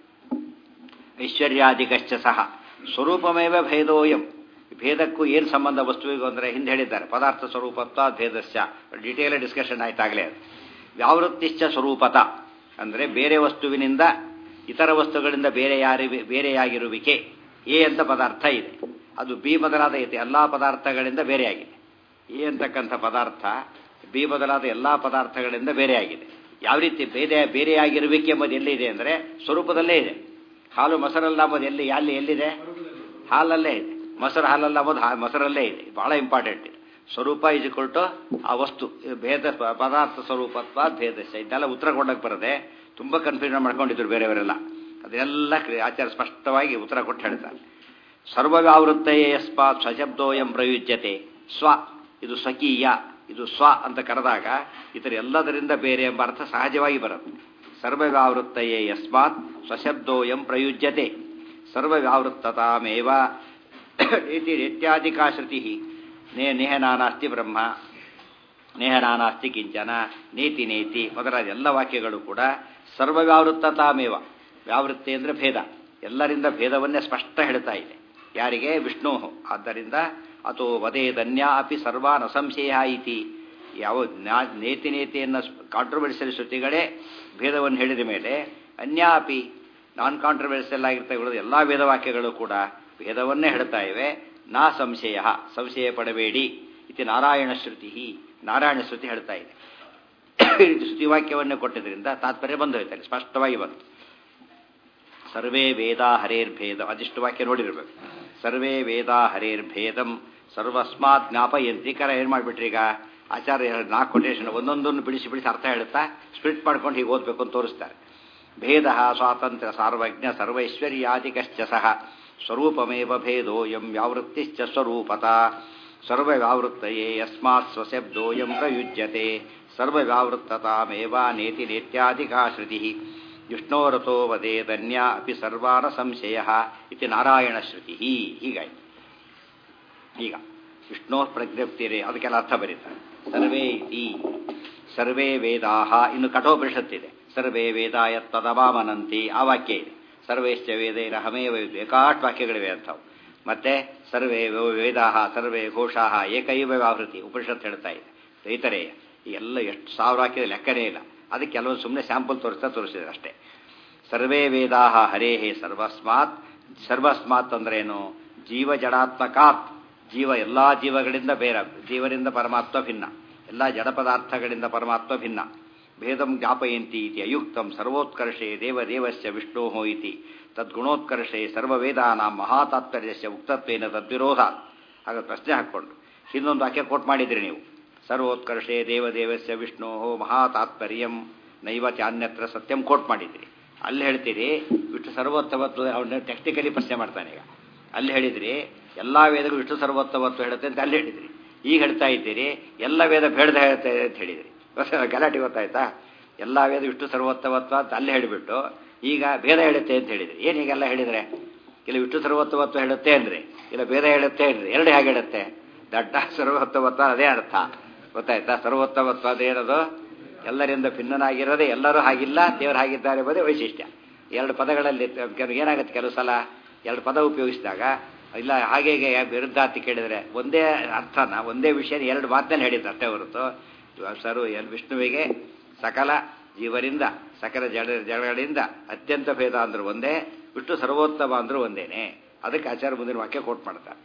ಐಶ್ವರ್ಯಾದಿಗಶ್ಚ ಸಹ ಸ್ವರೂಪಮೇವ ಭೇದೋಯಂ ಭೇದಕ್ಕೂ ಏನು ಸಂಬಂಧ ವಸ್ತುವಿಗೂ ಅಂದರೆ ಹಿಂದೆ ಹೇಳಿದ್ದಾರೆ ಪದಾರ್ಥ ಸ್ವರೂಪತ್ವ ಭೇದಶ್ಚ ಡಿಟೇಲ್ ಡಿಸ್ಕಷನ್ ಆಯ್ತಾಗಲೇ ಅದು ವ್ಯಾವೃತ್ತಿಶ್ಚ ಸ್ವರೂಪತ ಅಂದರೆ ಬೇರೆ ವಸ್ತುವಿನಿಂದ ಇತರ ವಸ್ತುಗಳಿಂದ ಬೇರೆ ಯಾರಿ ಬೇರೆಯಾಗಿರುವಿಕೆ ಎ ಅಂತ ಪದಾರ್ಥ ಇದೆ ಅದು ಬಿ ಬದಲಾದ ಐತೆ ಎಲ್ಲ ಪದಾರ್ಥಗಳಿಂದ ಬೇರೆಯಾಗಿದೆ ಎ ಅಂತಕ್ಕಂಥ ಪದಾರ್ಥ ಬಿ ಬದಲಾದ ಎಲ್ಲ ಪದಾರ್ಥಗಳಿಂದ ಬೇರೆಯಾಗಿದೆ ಯಾವ ರೀತಿ ಬೇರೆ ಬೇರೆಯಾಗಿರುವಿಕೆ ಎಂಬುದು ಎಲ್ಲಿದೆ ಅಂದರೆ ಸ್ವರೂಪದಲ್ಲೇ ಇದೆ ಹಾಲು ಮೊಸರಲ್ಲ ಎಂಬುದು ಎಲ್ಲಿ ಎಲ್ಲಿ ಎಲ್ಲಿದೆ ಹಾಲಲ್ಲೇ ಇದೆ ಮೊಸರು ಹಾಲಲ್ಲ ಎಂಬುದು ಮೊಸರಲ್ಲೇ ಇದೆ ಬಹಳ ಇಂಪಾರ್ಟೆಂಟ್ ಇದೆ ಸ್ವರೂಪ ಇಸ್ ಟು ಆ ವಸ್ತು ಭೇದ ಪದಾರ್ಥ ಸ್ವರೂಪತ್ವ ಭೇದಶ ಇದೆಲ್ಲ ಉತ್ತರ ಕೊಡಕ್ಕೆ ಬರದೆ ತುಂಬ ಕನ್ಫ್ಯೂಷನ್ ಮಾಡ್ಕೊಂಡಿದ್ರು ಬೇರೆಯವರೆಲ್ಲ ಅದೆಲ್ಲ ಆಚಾರ ಸ್ಪಷ್ಟವಾಗಿ ಉತ್ತರ ಕೊಟ್ಟು ಹೇಳ್ತಾರೆ ಸರ್ವವ್ಯಾವೃತ್ತಯೇ ಯಸ್ಮಾತ್ ಸ್ವಶಬ್ದೋಯಂ ಪ್ರಯುಜ್ಯತೆ ಸ್ವ ಇದು ಸ್ವಕೀಯ ಇದು ಸ್ವ ಅಂತ ಕರೆದಾಗ ಇತರ ಎಲ್ಲದರಿಂದ ಬೇರೆ ಎಂಬ ಅರ್ಥ ಸಹಜವಾಗಿ ಬರುತ್ತೆ ಸರ್ವವ್ಯಾವೃತ್ತಯೇ ಯಸ್ಮಾತ್ ಸ್ವಶಬ್ದೋಯಂ ಪ್ರಯುಜ್ಯತೆ ಸರ್ವವ್ಯಾವೃತ್ತತಾಮೇವ ಇತಿ ನಿತ್ಯಾಧಿಕಾ ಶ್ರುತಿ ನೇ ನೇಹನಾನಾಸ್ತಿ ಬ್ರಹ್ಮ ನೇಹನಾನಾಸ್ತಿ ಕಿಂಚನ ನೀತಿ ನೇತಿ ಮೊದಲಾದ ಎಲ್ಲ ವಾಕ್ಯಗಳು ಕೂಡ ಸರ್ವವ್ಯಾವೃತ್ತತಾಮೇವ ವ್ಯಾವೃತ್ತಿ ಅಂದರೆ ಭೇದ ಎಲ್ಲರಿಂದ ಭೇದವನ್ನೇ ಸ್ಪಷ್ಟ ಹೇಳ್ತಾ ಇದೆ ಯಾರಿಗೆ ವಿಷ್ಣು ಆದ್ದರಿಂದ ಅಥೋ ವದೇದನ್ಯ ಅಪಿ ಸರ್ವಾನ್ ಅಸಂಶಯ ಇತಿ ಯಾವ ನೇತಿ ನೇತಿಯನ್ನು ಕಾಂಟ್ರವರ್ಸಿಯಲ್ ಶ್ರುತಿಗಳೇ ಭೇದವನ್ನು ಹೇಳಿದ ಮೇಲೆ ಅನ್ಯಾಪಿ ನಾನ್ ಕಾಂಟ್ರವರ್ಸಿಯಲ್ ಆಗಿರ್ತಕ್ಕಂಥ ಎಲ್ಲ ವೇದವಾಕ್ಯಗಳು ಕೂಡ ಭೇದವನ್ನೇ ಹೇಳ್ತಾ ಇವೆ ನಾ ಸಂಶಯ ಸಂಶಯ ಪಡಬೇಡಿ ಇತಿ ನಾರಾಯಣ ಶ್ರುತಿ ನಾರಾಯಣ ಶ್ರುತಿ ಹೇಳ್ತಾ ಇದೆ ಶ್ರುತಿವಾಕ್ಯವನ್ನೇ ಕೊಟ್ಟಿದ್ದರಿಂದ ತಾತ್ಪರ್ಯ ಬಂದು ಹೋಯ್ತಾರೆ ಸ್ಪಷ್ಟವಾಗಿ ಬಂತು ಸರ್ವೇ ವೇದ ಹರೇರ್ಭೇದ ಅದಿಷ್ಟು ವಾಕ್ಯ ನೋಡಿರ್ಬೇಕು ಸರ್ವೇ ವೇದ ಹರೇರ್ಭೇದಂ ಸರ್ವಸ್ಮಾತ್ ಜ್ಞಾಪಯಂತಿ ಕರ ಏನು ಮಾಡಿಬಿಟ್ರಿ ಈಗ ಆಚಾರ್ಯ ನಾಲ್ಕು ಕೊಟೇಶನ್ ಒಂದೊಂದನ್ನು ಬಿಡಿಸಿ ಬಿಡಿಸಿ ಅರ್ಥ ಹೇಳುತ್ತಾ ಸ್ಪ್ಲಿಟ್ ಮಾಡ್ಕೊಂಡು ಹೀಗೆ ಓದಬೇಕು ಅಂತ ತೋರಿಸ್ತಾರೆ ಭೇದ ಸ್ವಾತಂತ್ರ್ಯ ಸಾರ್ವಜ್ಞ ಸರ್ವೈಶ್ವರ್ಯಾದಿಕಶ್ಚ ಸಹ ಸ್ವರೂಪಮೇವ ಭೇದೋಯಂ ವ್ಯಾವೃತ್ತಿಶ್ಚ ಸ್ವರೂಪತ ಸರ್ವವ್ಯಾವೃತ್ತಯೇ ಯಸ್ಮಾತ್ ಸ್ವಶಬ್ದೋಯಂ ಪ್ರಯುಜ್ಯತೆ ಸರ್ವವ್ಯಾವೃತ್ತತಾಮೇವ ನೇತಿ ನೇತ್ಯಾಧಿಕಾ ಶ್ರುತಿ ವಿಷ್ಣೋರಥೋ ವದೇದನ್ಯ ಅಪಿ ಸರ್ವಾನ ಸಂಶಯ ಇತಿ ನಾರಾಯಣ ಶ್ರುತಿ ಹೀಗಾಯ್ತು ಈಗ ವಿಷ್ಣೋ ಪ್ರಜ್ಞಪ್ತಿರೇ ಅದಕ್ಕೆಲ್ಲ ಅರ್ಥ ಬರೀತಾರೆ ಸರ್ವೇ ಇತಿ ಸರ್ವೇ ವೇದಾಹ ಇನ್ನು ಕಠೋಪನಿಷತ್ತಿದೆ ಸರ್ವೇ ವೇದಾಯ ತದಮಾಮನಂತಿ ಆ ವಾಕ್ಯ ಇದೆ ಸರ್ವೇಶ್ಚ ವೇದೈರ ಹಮೇವ ಬೇಕಾಟ್ ವಾಕ್ಯಗಳಿವೆ ಅಂಥವು ಮತ್ತೆ ಸರ್ವೇ ವೇದಾಹ ಸರ್ವೇ ಘೋಷಾಹ ಏಕೈವ ವ್ಯಾವೃತಿ ಉಪನಿಷತ್ ಹೇಳ್ತಾ ಇದೆ ರೈತರೇ ಎಲ್ಲ ಎಷ್ಟು ಸಾವಿರ ವಾಕ್ಯದ ಲೆಕ್ಕನೇ ಇಲ್ಲ ಅದಕ್ಕೆ ಕೆಲವೊಂದು ಸುಮ್ಮನೆ ಸ್ಯಾಂಪಲ್ ತೋರಿಸ್ತಾ ತೋರಿಸಿದ್ರೆ ಅಷ್ಟೇ ಸರ್ವೇ ವೇದಾಹ ಹರೇಹೇ ಸರ್ವಸ್ಮಾತ್ ಸರ್ವಸ್ಮಾತ್ ಅಂದ್ರೇನು ಜೀವ ಜಡಾತ್ಮಕಾತ್ ಜೀವ ಎಲ್ಲ ಜೀವಗಳಿಂದ ಬೇರೆ ಜೀವನಿಂದ ಪರಮಾತ್ಮ ಭಿನ್ನ ಎಲ್ಲ ಜಡ ಪದಾರ್ಥಗಳಿಂದ ಪರಮಾತ್ಮ ಭಿನ್ನ ಭೇದಂ ಜ್ಞಾಪಯಂತಿ ಇತಿ ಅಯುಕ್ತಂ ಸರ್ವೋತ್ಕರ್ಷೆ ದೇವದೇವಸ್ಯ ವಿಷ್ಣೋ ಇತಿ ತದ್ಗುಣೋತ್ಕರ್ಷೆ ಸರ್ವವೇದಾನಾಂ ಮಹಾತಾತ್ಪರ್ಯಸ್ಯ ಉಕ್ತತ್ವೇನ ತದ್ವಿರೋಧ ಆಗ ಪ್ರಶ್ನೆ ಹಾಕ್ಕೊಂಡು ಇನ್ನೊಂದು ವಾಕ್ಯ ಕೋಟ್ ಮಾಡಿದ್ರಿ ನೀವು ಸರ್ವೋತ್ಕರ್ಷೆ ದೇವದೇವಸ್ಯ ವಿಷ್ಣೋ ಮಹಾತಾತ್ಪರ್ಯಂ ನೈವ ಚಾನ್ಯತ್ರ ಸತ್ಯಂ ಕೋಟ್ ಮಾಡಿದ್ರಿ ಅಲ್ಲಿ ಹೇಳ್ತೀರಿ ವಿಷ್ಣು ಸರ್ವೋತ್ತಮತ್ವ ಅವನ್ನ ಟೆಕ್ನಿಕಲಿ ಪ್ರಶ್ನೆ ಮಾಡ್ತಾನೆ ಈಗ ಅಲ್ಲಿ ಹೇಳಿದ್ರಿ ಎಲ್ಲ ವೇದಗಳು ವಿಷ್ಣು ಸರ್ವೋತ್ತಮತ್ವ ಹೇಳುತ್ತೆ ಅಂತ ಅಲ್ಲಿ ಹೇಳಿದ್ರಿ ಈಗ ಹೇಳ್ತಾ ಇದ್ದೀರಿ ಎಲ್ಲ ವೇದ ಬೇಡದ ಹೇಳ್ತಾ ಇದೆ ಅಂತ ಹೇಳಿದ್ರಿ ಗಲಾಟೆ ಗೊತ್ತಾಯ್ತಾ ಎಲ್ಲ ವೇದ ವಿಷ್ಣು ಸರ್ವೋತ್ತಮತ್ವ ಅಂತ ಅಲ್ಲೇ ಹೇಳಿಬಿಟ್ಟು ಈಗ ಭೇದ ಹೇಳುತ್ತೆ ಅಂತ ಹೇಳಿದ್ರಿ ಏನು ಹೀಗೆಲ್ಲ ಹೇಳಿದರೆ ಇಲ್ಲ ವಿಷ್ಣು ಸರ್ವೋತ್ತಮತ್ವ ಹೇಳುತ್ತೆ ಅಂದ್ರಿ ಇಲ್ಲ ಭೇದ ಹೇಳುತ್ತೆ ಅಂದ್ರಿ ಎರಡು ಹೇಗೆ ಹೇಳುತ್ತೆ ದಡ್ಡ ಸರ್ವೋತ್ತಮತ್ವ ಅದೇ ಅರ್ಥ ಗೊತ್ತಾಯ್ತಾ ಸರ್ವೋತ್ತಮತ್ವ ಅದೇನದು ಎಲ್ಲರಿಂದ ಭಿನ್ನನಾಗಿರೋದೇ ಎಲ್ಲರೂ ಹಾಗಿಲ್ಲ ದೇವರು ಹಾಗಿದ್ದಾರೆ ಎಂಬುದೇ ವೈಶಿಷ್ಟ್ಯ ಎರಡು ಪದಗಳಲ್ಲಿ ಕೆಲವು ಏನಾಗುತ್ತೆ ಕೆಲವು ಸಲ ಎರಡು ಪದ ಉಪಯೋಗಿಸಿದಾಗ ಇಲ್ಲ ಹಾಗೆ ವಿರುದ್ಧಾರ್ಥಿ ಕೇಳಿದರೆ ಒಂದೇ ಅರ್ಥನ ಒಂದೇ ವಿಷಯ ಎರಡು ಮಾತಲ್ಲಿ ಹೇಳಿದ್ದು ಅಷ್ಟೇ ಹೊರತು ಸರು ಎಲ್ ವಿಷ್ಣುವಿಗೆ ಸಕಲ ಜೀವರಿಂದ ಸಕಲ ಜಡ ಜಡಗಳಿಂದ ಅತ್ಯಂತ ಭೇದ ಅಂದ್ರೂ ಒಂದೇ ವಿಷ್ಣು ಸರ್ವೋತ್ತಮ ಅಂದ್ರೂ ಒಂದೇನೆ ಅದಕ್ಕೆ ಆಚಾರ್ಯ ಮುಂದಿನ ವಾಕ್ಯ ಕೋಟ್ ಮಾಡ್ತಾರೆ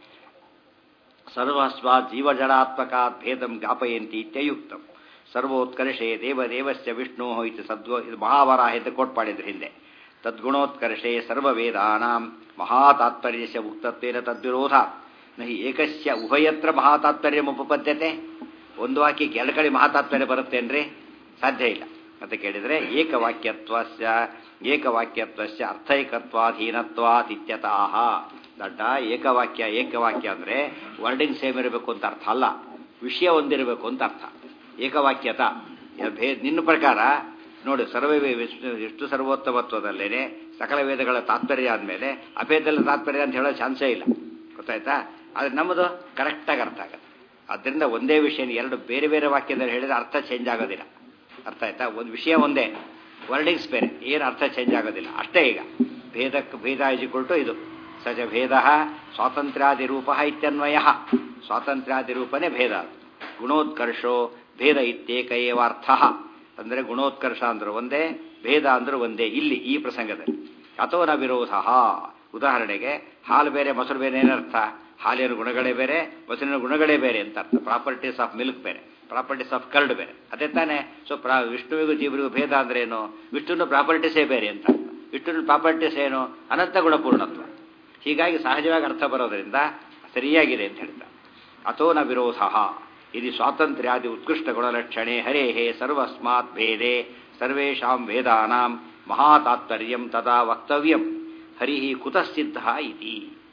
ಸರ್ವಸ್ವ ಜೀವಜಡಾತ್ಮಕಾತ್ ಭೇದಂ ಜ್ಞಾಪಯಂತಿ ಇತ್ಯಯುಕ್ತಂ ಸರ್ವೋತ್ಕರ್ಷೆ ದೇವದೇವಸ್ಯ ವಿಷ್ಣು ಇದು ಸದ್ವ ಇದು ಮಹಾವರಾಹ ಅಂತ ಕೋಟ್ ಮಾಡಿದ್ರು ಹಿಂದೆ ತದ್ಗುಣೋತ್ಕರ್ಷೆ ಸರ್ವವೇದಾನಾಂ ಮಹಾತಾತ್ಪರ್ಯಸ್ಯ ಉಕ್ತತ್ವೇನ ತದ್ವಿರೋಧ ನಹಿ ಏಕಸ್ಯ ಉಭಯತ್ರ ಮಹಾತಾತ್ಪರ್ಯ ಉಪಪದ್ಯತೆ ಒಂದು ವಾಕ್ಯಕ್ಕೆ ಎರಡು ಕಡೆ ಮಹಾತಾತ್ಪರ್ಯ ಬರುತ್ತೇನ್ರಿ ಸಾಧ್ಯ ಇಲ್ಲ ಅಂತ ಕೇಳಿದರೆ ಏಕವಾಕ್ಯತ್ವಸ್ಯ ಏಕವಾಕ್ಯತ್ವಸ್ಯ ಅರ್ಥೈಕತ್ವಾಧೀನತ್ವಾತ್ ಇತ್ಯತಃ ದಡ್ಡ ಏಕವಾಕ್ಯ ಏಕವಾಕ್ಯ ಅಂದರೆ ವರ್ಡಿಂಗ್ ಸೇಮ್ ಇರಬೇಕು ಅಂತ ಅರ್ಥ ಅಲ್ಲ ವಿಷಯ ಒಂದಿರಬೇಕು ಅಂತ ಅರ್ಥ ಏಕವಾಕ್ಯತ ಭೇ ನಿನ್ನ ಪ್ರಕಾರ ನೋಡಿ ಸರ್ವೇ ವಿಷ್ಣು ವಿಷ್ಣು ಸರ್ವೋತ್ತಮತ್ವದಲ್ಲೇನೆ ಸಕಲ ವೇದಗಳ ತಾತ್ಪರ್ಯ ಆದಮೇಲೆ ಅಭೇದಲ್ಲ ತಾತ್ಪರ್ಯ ಅಂತ ಹೇಳೋ ಚಾನ್ಸೇ ಇಲ್ಲ ಗೊತ್ತಾಯ್ತಾ ಆದರೆ ನಮ್ಮದು ಕರೆಕ್ಟಾಗಿ ಅರ್ಥ ಆಗುತ್ತೆ ಆದ್ದರಿಂದ ಒಂದೇ ವಿಷಯ ಎರಡು ಬೇರೆ ಬೇರೆ ವಾಕ್ಯದಲ್ಲಿ ಹೇಳಿದ್ರೆ ಅರ್ಥ ಚೇಂಜ್ ಆಗೋದಿಲ್ಲ ಅರ್ಥ ಆಯ್ತಾ ಒಂದು ವಿಷಯ ಒಂದೇ ವರ್ಡಿಂಗ್ಸ್ ಬೇರೆ ಏನು ಅರ್ಥ ಚೇಂಜ್ ಆಗೋದಿಲ್ಲ ಅಷ್ಟೇ ಈಗ ಭೇದಕ್ಕೆ ಭೇದ ಇಜಿಕೊಳ್ಟು ಇದು ಸಜ ಭೇದ ಸ್ವಾತಂತ್ರ್ಯಾದಿರೂಪ ಇತ್ಯನ್ವಯ ಸ್ವಾತಂತ್ರ್ಯಾದಿರೂಪನೇ ಭೇದ ಗುಣೋತ್ಕರ್ಷೋ ಭೇದ ಇತ್ಯೇಕ ಏವಾರ್ಥ ಅಂದರೆ ಗುಣೋತ್ಕರ್ಷ ಅಂದ್ರೆ ಒಂದೇ ಭೇದ ಅಂದ್ರೆ ಒಂದೇ ಇಲ್ಲಿ ಈ ಪ್ರಸಂಗದಲ್ಲಿ ಅಥೋ ನ ವಿರೋಧ ಉದಾಹರಣೆಗೆ ಹಾಲು ಬೇರೆ ಮೊಸರು ಬೇರೆ ಏನರ್ಥ ಹಾಲಿನ ಗುಣಗಳೇ ಬೇರೆ ಮೊಸರಿನ ಗುಣಗಳೇ ಬೇರೆ ಅಂತ ಅರ್ಥ ಪ್ರಾಪರ್ಟೀಸ್ ಆಫ್ ಮಿಲ್ಕ್ ಬೇರೆ ಪ್ರಾಪರ್ಟೀಸ್ ಆಫ್ ಕರ್ಡ್ ಬೇರೆ ಅದೇ ತಾನೇ ಸೊ ಪ್ರಾ ವಿಷ್ಣುವಿಗೂ ಜೀವರಿಗೂ ಭೇದ ಅಂದ್ರೆ ಏನು ವಿಷ್ಣುವಿನ ಪ್ರಾಪರ್ಟೀಸೇ ಬೇರೆ ಅಂತ ವಿಷ್ಣುವಿನ ಪ್ರಾಪರ್ಟೀಸ್ ಏನು ಅನಂತ ಗುಣಪೂರ್ಣತ್ವ ಹೀಗಾಗಿ ಸಹಜವಾಗಿ ಅರ್ಥ ಬರೋದರಿಂದ ಸರಿಯಾಗಿದೆ ಅಂತ ಹೇಳ್ತಾರೆ ಅಥೋ ನ ವಿರೋಧ ಇದು ಸ್ವಾತಂತ್ರ್ಯಾದಿ ಉತ್ಕೃಷ್ಟ ಗುಣಲಕ್ಷಣೆ ಹರೇ ಸರ್ವಸ್ಮಾತ್ ಭೇದೆ ಸರ್ವೇಷಾಂ ವೇದಾನಾಂ ಮಹಾತಾತ್ಪರ್ಯಂ ತದಾ ವಕ್ತವ್ಯಂ ಹರಿ ಕುತಃಸಿದ್ಧ ಇತಿ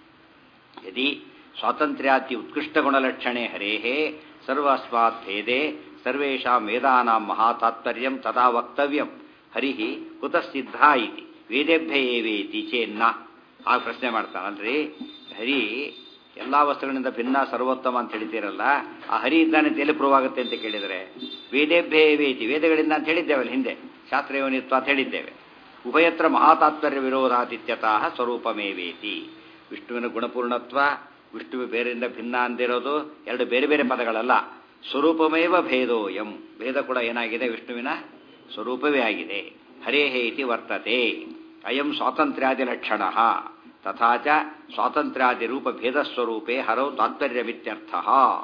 ಯದಿ ಸ್ವಾತಂತ್ರ್ಯಾದಿ ಉತ್ಕೃಷ್ಟ ಗುಣಲಕ್ಷಣೆ ಹರೇ ಸರ್ವಸ್ಮಾತ್ ಭೇದೆ ಸರ್ವೇಷಾಂ ವೇದಾನಾಂ ಮಹಾತಾತ್ಪರ್ಯಂ ತದಾ ವಕ್ತವ್ಯಂ ಹರಿ ಕುತಃಸಿದ್ಧ ಇತಿ ವೇದೇಭ್ಯ ಏವೇತಿ ಚೇನ್ನ ಆ ಪ್ರಶ್ನೆ ಮಾಡ್ತಾನಲ್ರಿ ಹರಿ ಎಲ್ಲ ವಸ್ತುಗಳಿಂದ ಭಿನ್ನ ಸರ್ವೋತ್ತಮ ಅಂತ ಹೇಳ್ತೀರಲ್ಲ ಆ ಹರಿ ಇದ್ದಾನೆ ಎಲ್ಲಿ ಪ್ರೂವ್ ಆಗುತ್ತೆ ಅಂತ ಕೇಳಿದರೆ ವೇದೇಭ್ಯ ವೇತಿ ವೇದಗಳಿಂದ ಅಂತ ಹೇಳಿದ್ದೇವಲ್ಲ ಹಿಂದೆ ಶಾಸ್ತ್ರಯೋನಿತ್ವ ಅಂತ ಹೇಳಿದ್ದೇವೆ ಉಭಯತ್ರ ಮಹಾತಾತ್ಪರ್ಯ ವಿರೋಧಾತಿತ್ಯತಃ ಸ್ವರೂಪಮೇವೇತಿ ವಿಷ್ಣುವಿನ ಗುಣಪೂರ್ಣತ್ವ ವಿಷ್ಣುವು ಬೇರೆಯಿಂದ ಭಿನ್ನ ಅಂದಿರೋದು ಎರಡು ಬೇರೆ ಬೇರೆ ಪದಗಳಲ್ಲ ಸ್ವರೂಪಮೇವ ಭೇದೋಯಂ ಭೇದ ಕೂಡ ಏನಾಗಿದೆ ವಿಷ್ಣುವಿನ ಸ್ವರೂಪವೇ ಆಗಿದೆ ಹರೇಹೇ ಇತಿ ವರ್ತತೆ ಅಯಂ ಸ್ವಾತಂತ್ರ್ಯಾದಿ ಲಕ್ಷಣ ತಥಾ ಚ ಸ್ವಾತಂತ್ರ್ಯಾದಿ ರೂಪ ಭೇದಸ್ವರೂಪೇ ಹರೌ ತಾತ್ಪರ್ಯವಿತ್ಯರ್ಥ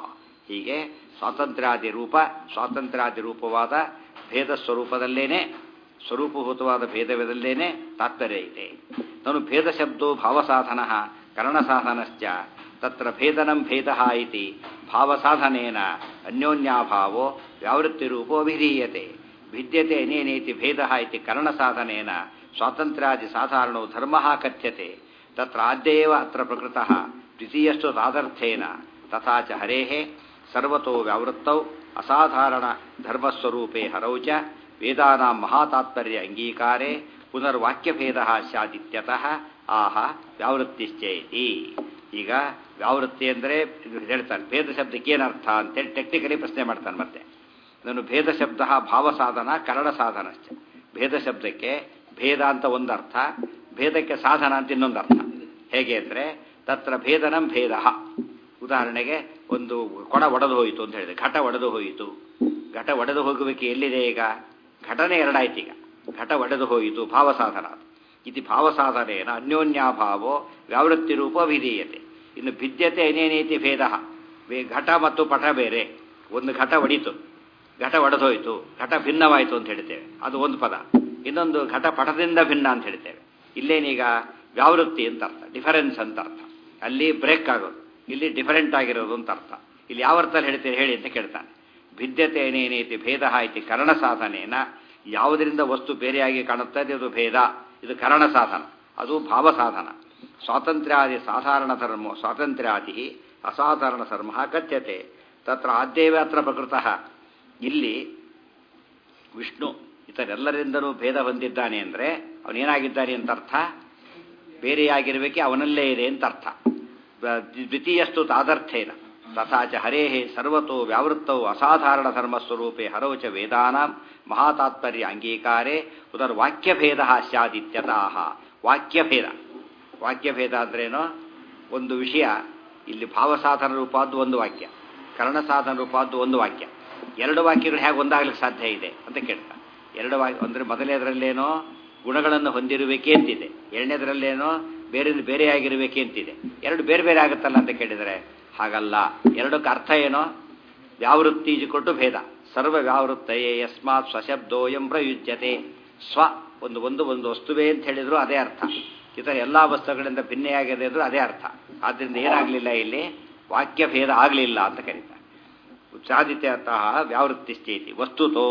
ಹೀಗೆ ಸ್ವಾತಂತ್ರ್ಯಾದಿ ರೂಪ ಸ್ವಾತಂತ್ರ್ಯಾದಿ ರೂಪವಾದ ಭೇದ ಸ್ವರೂಪದಲ್ಲೇನೆ ಸ್ವರೂಪಭೂತವಾದ ಭೇದವಿದಲ್ಲೇನೆ ತಾತ್ಪರ್ಯ ಇದೆ ನಾನು ಭೇದ ಶಬ್ದೋ ಭಾವಸಾಧನ ಕರಣಸಾಧನಶ್ಚ ತತ್ರ ಭೇದನಂ ಭೇದ ಇತಿ ಭಾವಸಾಧನೇನ ಅನ್ಯೋನ್ಯಾಭಾವೋ ವ್ಯಾವೃತ್ತಿರೂಪೋ ಅಭಿಧೀಯತೆ ಭಿದ್ಯತೆ ಅನೇನೇತಿ ಭೇದ ಇತಿ ಕರಣಸಾಧನೇನ ಸ್ವಾತಂತ್ರ್ಯಾದಿ ಸಾಧಾರಣೋ ಧರ್ಮ ಕಥ್ಯತೆ ತತ್ರ ಆದ್ಯೇವ ಅತ್ರ ಪ್ರಕೃತಃ ದ್ವಿತೀಯಸ್ತು ತಾದರ್ಥೇನ ತಥಾ ಚ ಹರೇಃ ಸರ್ವತೋ ವ್ಯಾವೃತ್ತೌ ಅಸಾಧಾರಣ ಧರ್ಮಸ್ವರೂಪೇ ಹರೌ ಚ ವೇದಾನಾಂ ಮಹಾತಾತ್ಪರ್ಯ ಅಂಗೀಕಾರೆ ಪುನರ್ವಾಕ್ಯಭೇದ ಸ್ಯಾದಿತ್ಯತಃ ಆಹ ವ್ಯಾವೃತ್ತಿಶ್ಚೇತಿ ಈಗ ವ್ಯಾವೃತ್ತಿ ಅಂದರೆ ಹೇಳ್ತಾನೆ ಭೇದ ಶಬ್ದಕ್ಕೆ ಏನರ್ಥ ಅಂತೇಳಿ ಟೆಕ್ನಿಕಲಿ ಪ್ರಶ್ನೆ ಮಾಡ್ತಾನೆ ಮತ್ತೆ ನಾನು ಭೇದ ಶಬ್ದ ಭಾವಸಾಧನ ಕರಣ ಸಾಧನಶ್ಚ ಭೇದ ಶಬ್ದಕ್ಕೆ ಭೇದ ಅಂತ ಒಂದು ಅರ್ಥ ಭೇದಕ್ಕೆ ಸಾಧನ ಅಂತ ಇನ್ನೊಂದು ಅರ್ಥ ಹೇಗೆ ಅಂದರೆ ತತ್ರ ಭೇದನಂ ಭೇದ ಉದಾಹರಣೆಗೆ ಒಂದು ಕೊಡ ಒಡೆದು ಹೋಯಿತು ಅಂತ ಹೇಳಿದೆ ಘಟ ಒಡೆದು ಹೋಯಿತು ಘಟ ಒಡೆದು ಹೋಗುವಿಕೆ ಎಲ್ಲಿದೆ ಈಗ ಘಟನೆ ಎರಡಾಯ್ತು ಈಗ ಘಟ ಒಡೆದು ಹೋಯಿತು ಭಾವಸಾಧನ ಇದು ಭಾವಸಾಧನೇನ ಅನ್ಯೋನ್ಯಾಭಾವೋ ವ್ಯಾವೃತ್ತಿ ರೂಪ ವಿಧೀಯತೆ ಇನ್ನು ಭಿದ್ಯತೆ ಅನೇನೇತಿ ಭೇದ ಘಟ ಮತ್ತು ಪಟ ಬೇರೆ ಒಂದು ಘಟ ಒಡೀತು ಘಟ ಒಡೆದೋಯ್ತು ಘಟ ಭಿನ್ನವಾಯಿತು ಅಂತ ಹೇಳ್ತೇವೆ ಅದು ಒಂದು ಪದ ಇನ್ನೊಂದು ಘಟ ಪಟದಿಂದ ಭಿನ್ನ ಅಂತ ಹೇಳ್ತೇವೆ ಇಲ್ಲೇನೀಗ ವ್ಯಾವೃತ್ತಿ ಅಂತ ಅರ್ಥ ಡಿಫರೆನ್ಸ್ ಅಂತ ಅರ್ಥ ಅಲ್ಲಿ ಬ್ರೇಕ್ ಆಗೋದು ಇಲ್ಲಿ ಡಿಫರೆಂಟ್ ಆಗಿರೋದು ಅಂತ ಅರ್ಥ ಇಲ್ಲಿ ಯಾವ ಅರ್ಥದಲ್ಲಿ ಹೇಳ್ತೀರಿ ಹೇಳಿ ಅಂತ ಕೇಳ್ತಾನೆ ಭಿದ್ಯತೆ ಏನೇನೈತಿ ಭೇದ ಇತಿ ಕರಣ ಸಾಧನೇನ ಯಾವುದರಿಂದ ವಸ್ತು ಬೇರೆಯಾಗಿ ಕಾಣುತ್ತದೆ ಅದು ಭೇದ ಇದು ಕರಣ ಸಾಧನ ಅದು ಭಾವ ಸಾಧನ ಸ್ವಾತಂತ್ರ್ಯಾದಿ ಸಾಧಾರಣ ಧರ್ಮ ಸ್ವಾತಂತ್ರ್ಯಾದಿ ಅಸಾಧಾರಣ ಧರ್ಮ ಕಥ್ಯತೆ ತತ್ರ ಆದ್ಯವ ಅತ್ರ ಪ್ರಕೃತ ಇಲ್ಲಿ ವಿಷ್ಣು ಇತರೆಲ್ಲರಿಂದಲೂ ಭೇದ ಹೊಂದಿದ್ದಾನೆ ಅಂದರೆ ಅವನೇನಾಗಿದ್ದಾನೆ ಅಂತ ಅರ್ಥ ಬೇರೆಯಾಗಿರಬೇಕೆ ಅವನಲ್ಲೇ ಇದೆ ಅಂತ ಅರ್ಥ ದ್ವಿತೀಯಸ್ತು ತಾದರ್ಥೇನ ತಥಾಚ ಹರೇ ಸರ್ವತೋ ವ್ಯಾವೃತ್ತೌ ಅಸಾಧಾರಣ ಧರ್ಮಸ್ವರೂಪೇ ಹರೌ ಚ ವೇದಾನಾಂ ಮಹಾತಾತ್ಪರ್ಯ ಅಂಗೀಕಾರೆ ಉದರ್ ವಾಕ್ಯಭೇದ ಸ್ಯಾದಿತ್ಯತಃ ವಾಕ್ಯಭೇದ ವಾಕ್ಯಭೇದ ಅಂದ್ರೇನು ಒಂದು ವಿಷಯ ಇಲ್ಲಿ ಭಾವಸಾಧನ ರೂಪದ್ದು ಒಂದು ವಾಕ್ಯ ಕರ್ಣಸಾಧನ ರೂಪದ್ದು ಒಂದು ವಾಕ್ಯ ಎರಡು ವಾಕ್ಯಗಳು ಹೇಗೆ ಒಂದಾಗ್ಲಿಕ್ಕೆ ಸಾಧ್ಯ ಇದೆ ಅಂತ ಕೇಳ್ತಾ ಎರಡು ವಾಕ್ಯ ಅಂದರೆ ಮೊದಲನೇದರಲ್ಲೇನೋ ಗುಣಗಳನ್ನು ಹೊಂದಿರುವಿಕೆ ಅಂತಿದೆ ಎರಡನೇದರಲ್ಲೇನೋ ಬೇರೆ ಬೇರೆಯಾಗಿರುವಿಕೆ ಅಂತಿದೆ ಎರಡು ಬೇರೆ ಬೇರೆ ಆಗುತ್ತಲ್ಲ ಅಂತ ಕೇಳಿದರೆ ಹಾಗಲ್ಲ ಎರಡಕ್ಕೆ ಅರ್ಥ ಏನೋ ವ್ಯಾವೃತ್ತಿ ಕೊಟ್ಟು ಭೇದ ಸರ್ವ ವ್ಯಾವೃತ್ತಯೇ ಯಸ್ಮಾತ್ ಸ್ವಶಬ್ದೋಯಂ ಪ್ರಯುಜ್ಯತೆ ಸ್ವ ಒಂದು ಒಂದು ಒಂದು ವಸ್ತುವೇ ಅಂತ ಹೇಳಿದ್ರು ಅದೇ ಅರ್ಥ ಇತರ ಎಲ್ಲ ವಸ್ತುಗಳಿಂದ ಭಿನ್ನೆಯಾಗಿದೆ ಅಂದ್ರೂ ಅದೇ ಅರ್ಥ ಆದ್ದರಿಂದ ಏನಾಗಲಿಲ್ಲ ಇಲ್ಲಿ ವಾಕ್ಯ ಭೇದ ಆಗಲಿಲ್ಲ ಅಂತ ಕರೀತಾರೆ ಸಾಧಿತ್ಯತಃ ವ್ಯಾವೃತ್ತಿಶ್ಚೇತಿ ವಸ್ತುತೋ